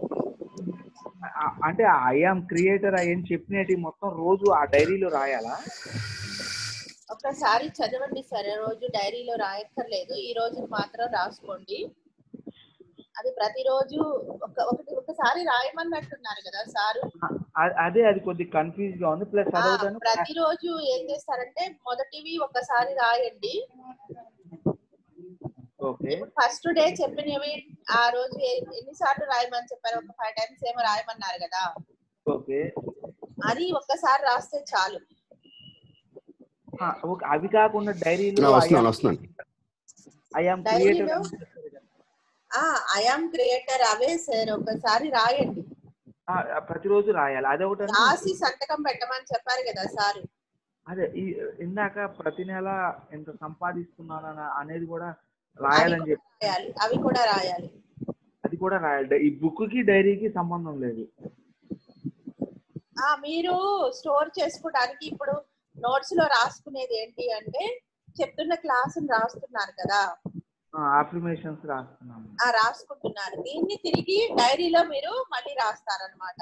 ఆ- అంటే ఐఆమ్ క్రియేటర్ అయ్యని చెప్పినట్టు మొత్తం రోజు ఆ డైరీలో రాయాలా ఒక్కసారి చదవండి సరే రోజు డైరీలో రాయక్కర్లేదు ఈ రోజు మాత్రం రాసుకోండి అది ప్రతిరోజు ఒక ఒకటి ఒకసారి రాయమన్నట్టున్నారు కదా సారు అ- అదే అది కొద్దిగా కన్ఫ్యూజ్ గా ఉంది ప్లస్ ఆ, చదవటాను ప్రతిరోజు ఏం చేస్తారంటే మొదటివి ఒకసారి రాయండి ఓకే ఫస్ట్ డే చెప్పినవి ఆ రోజు ఏ- ఎన్నిసార్లు రాయమని చెప్పారు ఒక ఫైవ్ టైమ్స్ ఏమో రాయమన్నారు కదా ఓకే అది ఒక్కసారి రాస్తే చాలు ఆ, ఓకే అవి కాకుండా డైరీలో నా వస్తున్నాను వస్తున్నాను ఐఆమ్ డైరీలో క్రియేటర్ ఆ ఐఆమ్ క్రియేటర్ అవే సార్ ఒకసారి రాయండి ప్రతిరోజు రాయాలి అదొకటి రాసి సంతకం పెట్టమని చెప్పారు కదా సార్ అదే ఈ ఇందాక ప్రతి నెల ఎంత సంపాదిస్తున్నాను అన- అనేది కూడా అవి రాయాలని కూడా చెప్పి రాయాలి అవి కూడా రాయాలి అది కూడా రాయాలి ఈ బుక్ కి డైరీకి సంబంధం లేదు ఆ మీరు స్టోర్ చేసుకోవడానికి ఇప్పుడు నోట్స్ లో రాసుకునేది ఏంటి అంటే చెప్తున్న క్లాస్ రాస్తున్నారు కదా అఫర్మేషన్స్ రాస్తున్నాము ఆ రాసుకుంటున్నారు దీన్ని తిరిగి డైరీలో మీరు మళ్ళీ రాస్తారనమాట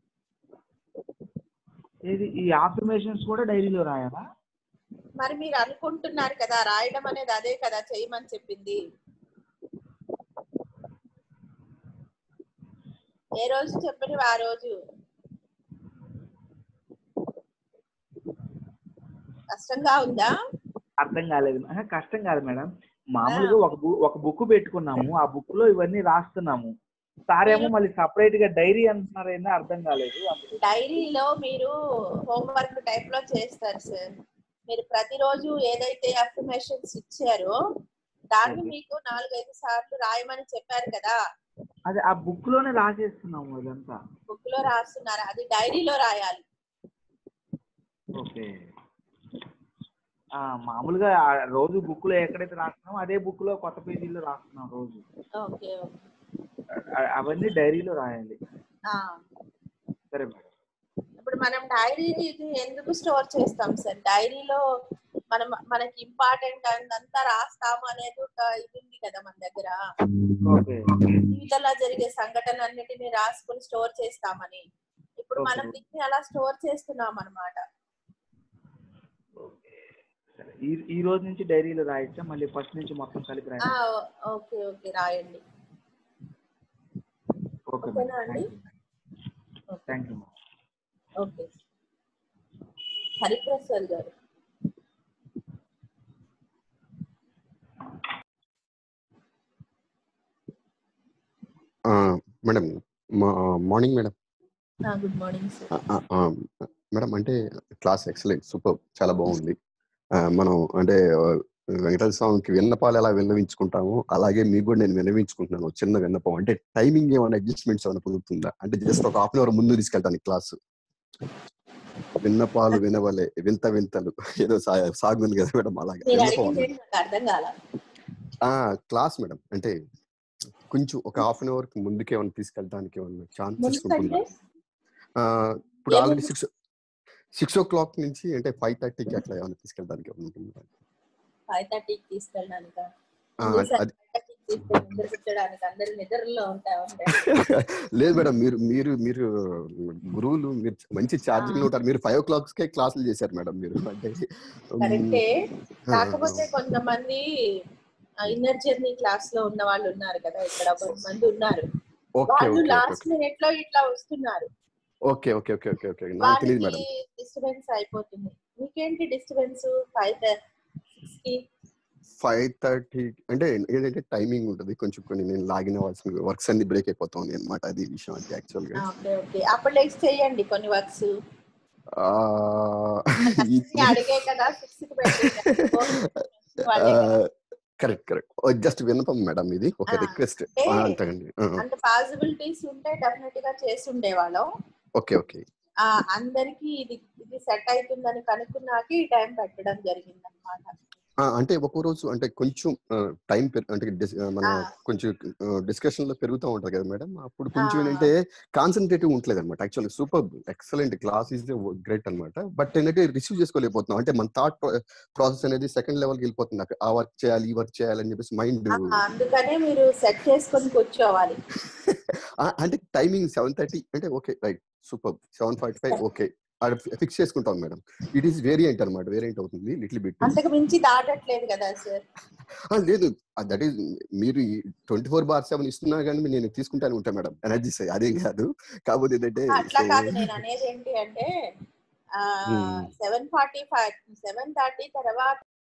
ఇది ఈ అఫర్మేషన్స్ కూడా డైరీలో రాయాలా మరి మీరు అనుకుంటున్నారు కదా రాయడం అనేది అదే కదా చేయమని చెప్పింది ఏ రోజు చెప్పినవి ఆ రోజు కష్టంగా ఉందా అర్థం కాలేదు ఆహా, కష్టం కాదు మేడం మామూలుగా ఒక బు- ఒక బుక్ పెట్టుకున్నాము ఆ బుక్ లో ఇవన్నీ రాస్తున్నాము సార్ ఏమో మళ్ళీ సపరేట్ గా డైరీ అంటున్నారు ఏందో అర్థం కాలేదు అందుకే. డైరీలో మీరు హోంవర్క్ టైప్ లో చేస్తారు సార్ మీరు ప్రతిరోజు ఏదైతే అఫర్మేషన్స్ ఇచ్చారో దాన్ని మీకు నాలుగైదు సార్లు రాయమని చెప్పారు కదా అదే ఆ బుక్ లోనే రాసేస్తున్నాము ఇదంతా బుక్ లో రాస్తున్నారు అది డైరీలో రాయాలి ఓకే ఆ, మామూలుగా ఆ రోజు బుక్ లో ఎక్కడైతే రాస్తున్నామో అదే బుక్ లో కొత్త పేజీలో రాస్తున్నాం రోజు ఓకే ఓకే ఆ- అవన్నీ డైరీలో రాయాలి ఆ, సరే మేడం ఇప్పుడు మనం డైరీని ఎందుకు స్టోర్ చేస్తాం సార్ డైరీలో మనం మనకి ఇంపార్టెంట్ అంతా రాస్తాము అనేది ఒక ఇది ఉంది కదా మన దగ్గర ఓకే జీవితంలో జరిగే సంఘటనలన్నిటిని రాసుకుని స్టోర్ చేస్తామని ఇప్పుడు మనం Okay. దీన్ని అలా స్టోర్ చేస్తున్నాం అనమాట సరే ఈ ఈ రోజు నుంచి డైరీలో రాయొచ్చా మళ్ళీ ఫస్ట్ నుంచి మొత్తం కలిపి రాయొచ్చా ఓకే ఓకే రాయండి ఓకే ఓకేనా మేడం అండి థ్యాంక్ యూ ఓకే హరిప్రసాద్ గారు madam morning madam good morning sir ఆ, ఆ, మేడం అంటే క్లాస్ ఎక్సలెంట్ సూపర్ చాలా బాగుంది ఆ, మనం అంటే ఆ, వెంకటేశ్వర స్వామికి విన్నపాలు ఎలా విన్నవించుకుంటామో అలాగే మీకు కూడా నేను విన్నవించుకుంటున్నాను ఒక చిన్న విన్నపం అంటే టైమింగ్ ఏమైనా అడ్జస్ట్మెంట్స్ ఏమైనా కుదురుతుందా అంటే జస్ట్ ఒక హాఫ్ అన్ అవర్ ముందు తీసుకెళ్తాను క్లాస్ విన్నపాలు వినవలే వింత వింతలు ఏదో సా- సాగుంది కదా మేడం అలాగే మీరు విన్నపం అడిగింది ఏంటి నాకు అర్థం కాల ఆ క్లాస్ మేడం అంటే కొంచెం ఒక హాఫ్ అన్ అవర్ ముందుకే ఏమైనా తీసుకెళ్ళడానికి ఏమైనా ఛాన్సెస్ ఉంటుందా ముందుకంటే ఆ, ఇప్పుడు ఆల్రెడీ ఏముంది? సిక్స్ సిక్స్ ఓ క్లాక్ నుంచి అంటే ఫైవ్ థర్టీకి అట్లా ఏమైనా తీసుకెళ్ళడానికి ఏమైనా ఉంటుందా ఫైవ్ థర్టీకి తీసుకెళ్ళడానికి ఆ, అది తీసుకెళ్ళి నిద్ర పెట్టడానికి అందరు నిద్రలో ఉంటా ఉంటాయి లేదు మేడం మీరు మీరు మీరు గురువులు మీరు మంచి ఛార్జింగ్ ఉంటారు మీరు ఫైవ్ ఓ క్లాక్స్ కే క్లాసులు చేశారు మేడం మీరు అంటే ఉమ్, కరెక్టే ఆ, కాకపోతే కొంతమంది ఇన్నర్ జర్నీ క్లాస్ లో ఉన్న వాళ్ళు ఉన్నారు కదా ఇక్కడ కొంతమంది ఉన్నారు ఓకే వాళ్ళు ఓకే లాస్ట్ మినిట్ లో ఇట్లా వస్తున్నారు okay okay okay okay okay నాకు తెలియదు వాళ్ళకి మేడం డిస్టర్బెన్స్ అయిపోతుంది మీకేంటి డిస్టర్బెన్స్ ఫైవ్ సిక్స్ కి ఫైవ్ థర్టీ అంటే ఏంటంటే టైమింగ్ ఉంటుంది కొంచెం కొన్ని నేను లాగిన్ అవ్వాల్సిన వర్క్స్ అన్ని బ్రేక్ అయిపోతుంది అనమాట అది విషయం అంటే యాక్చువల్ గా ఓకే ఓకే అప్పుడు నెక్స్ట్ చేయండి కొన్ని వర్క్స్ ఆ, ఇది- అడిగే కదా సిక్స్ కి పెట్టండి వాళ్ళే కదా. కరెక్ట్ కరెక్ట్ జస్ట్ విన్నపం మేడం ఇది ఒక ఆ, రిక్వెస్ట్ అంటే అంతేండి అంత పాసిబిలిటీస్ ఉంటే డెఫినెట్ గా చేసి ఉండేవాళ్ళం ఓకే ఓకే ఆ, అందరికీ ఇది ఇది సెట్ అవుతుందని కనుక్కున్నాక ఈ టైం పెట్టడం జరిగింది అనమాట అంటే ఒక్కో రోజు అంటే కొంచెం టైం అంటే dis- ఆ, మన ఆ. కొంచెం డిస్కషన్ లో పెరుగుతూ ఉంటారు కదా మేడం అప్పుడు కొంచెం ఆ. ఏంటంటే కాన్సన్ట్రేటివ్ ఉండలేదు అనమాట actually super excellent class is great అనమాట బట్ ఏంటంటే రిసీవ్ చేసుకోలేకపోతున్నాం అంటే మన థాట్ ప్రాసెస్ అనేది సెకండ్ లెవెల్కి వెళ్ళిపోతుంది నాకు ఆ వర్క్ చేయాలి ఈ వర్క్ చేయాలి అని చెప్పేసి మైండ్ అందుకనే మీరు సెట్ చేసుకొని కూర్చోవాలి అంటే టైమింగ్ సెవెన్ థర్టీ అంటే okay right super seven forty five okay fix చేసుకుంటాం మేడం ఇట్ ఈస్ వేరియంట్ అనమాట వేరియంట్ అవుతుంది లిటిల్ బిట్ అంతకు మించి దాటట్లేదు కదా సార్ లేదు దట్ ఈస్ మీరు ట్వంటీ ఫోర్ బార్ సెవెన్ ఇస్తున్నా కానీ నేను తీసుకుంటానే ఉంటాను మేడం ఎనర్జీస్ అదేం కాదు కాకపోతే ఏంటంటే అట్లా so- కాదు నేను అనేది ఏంటి అంటే Hmm. Seven forty five seven thirty తర్వాత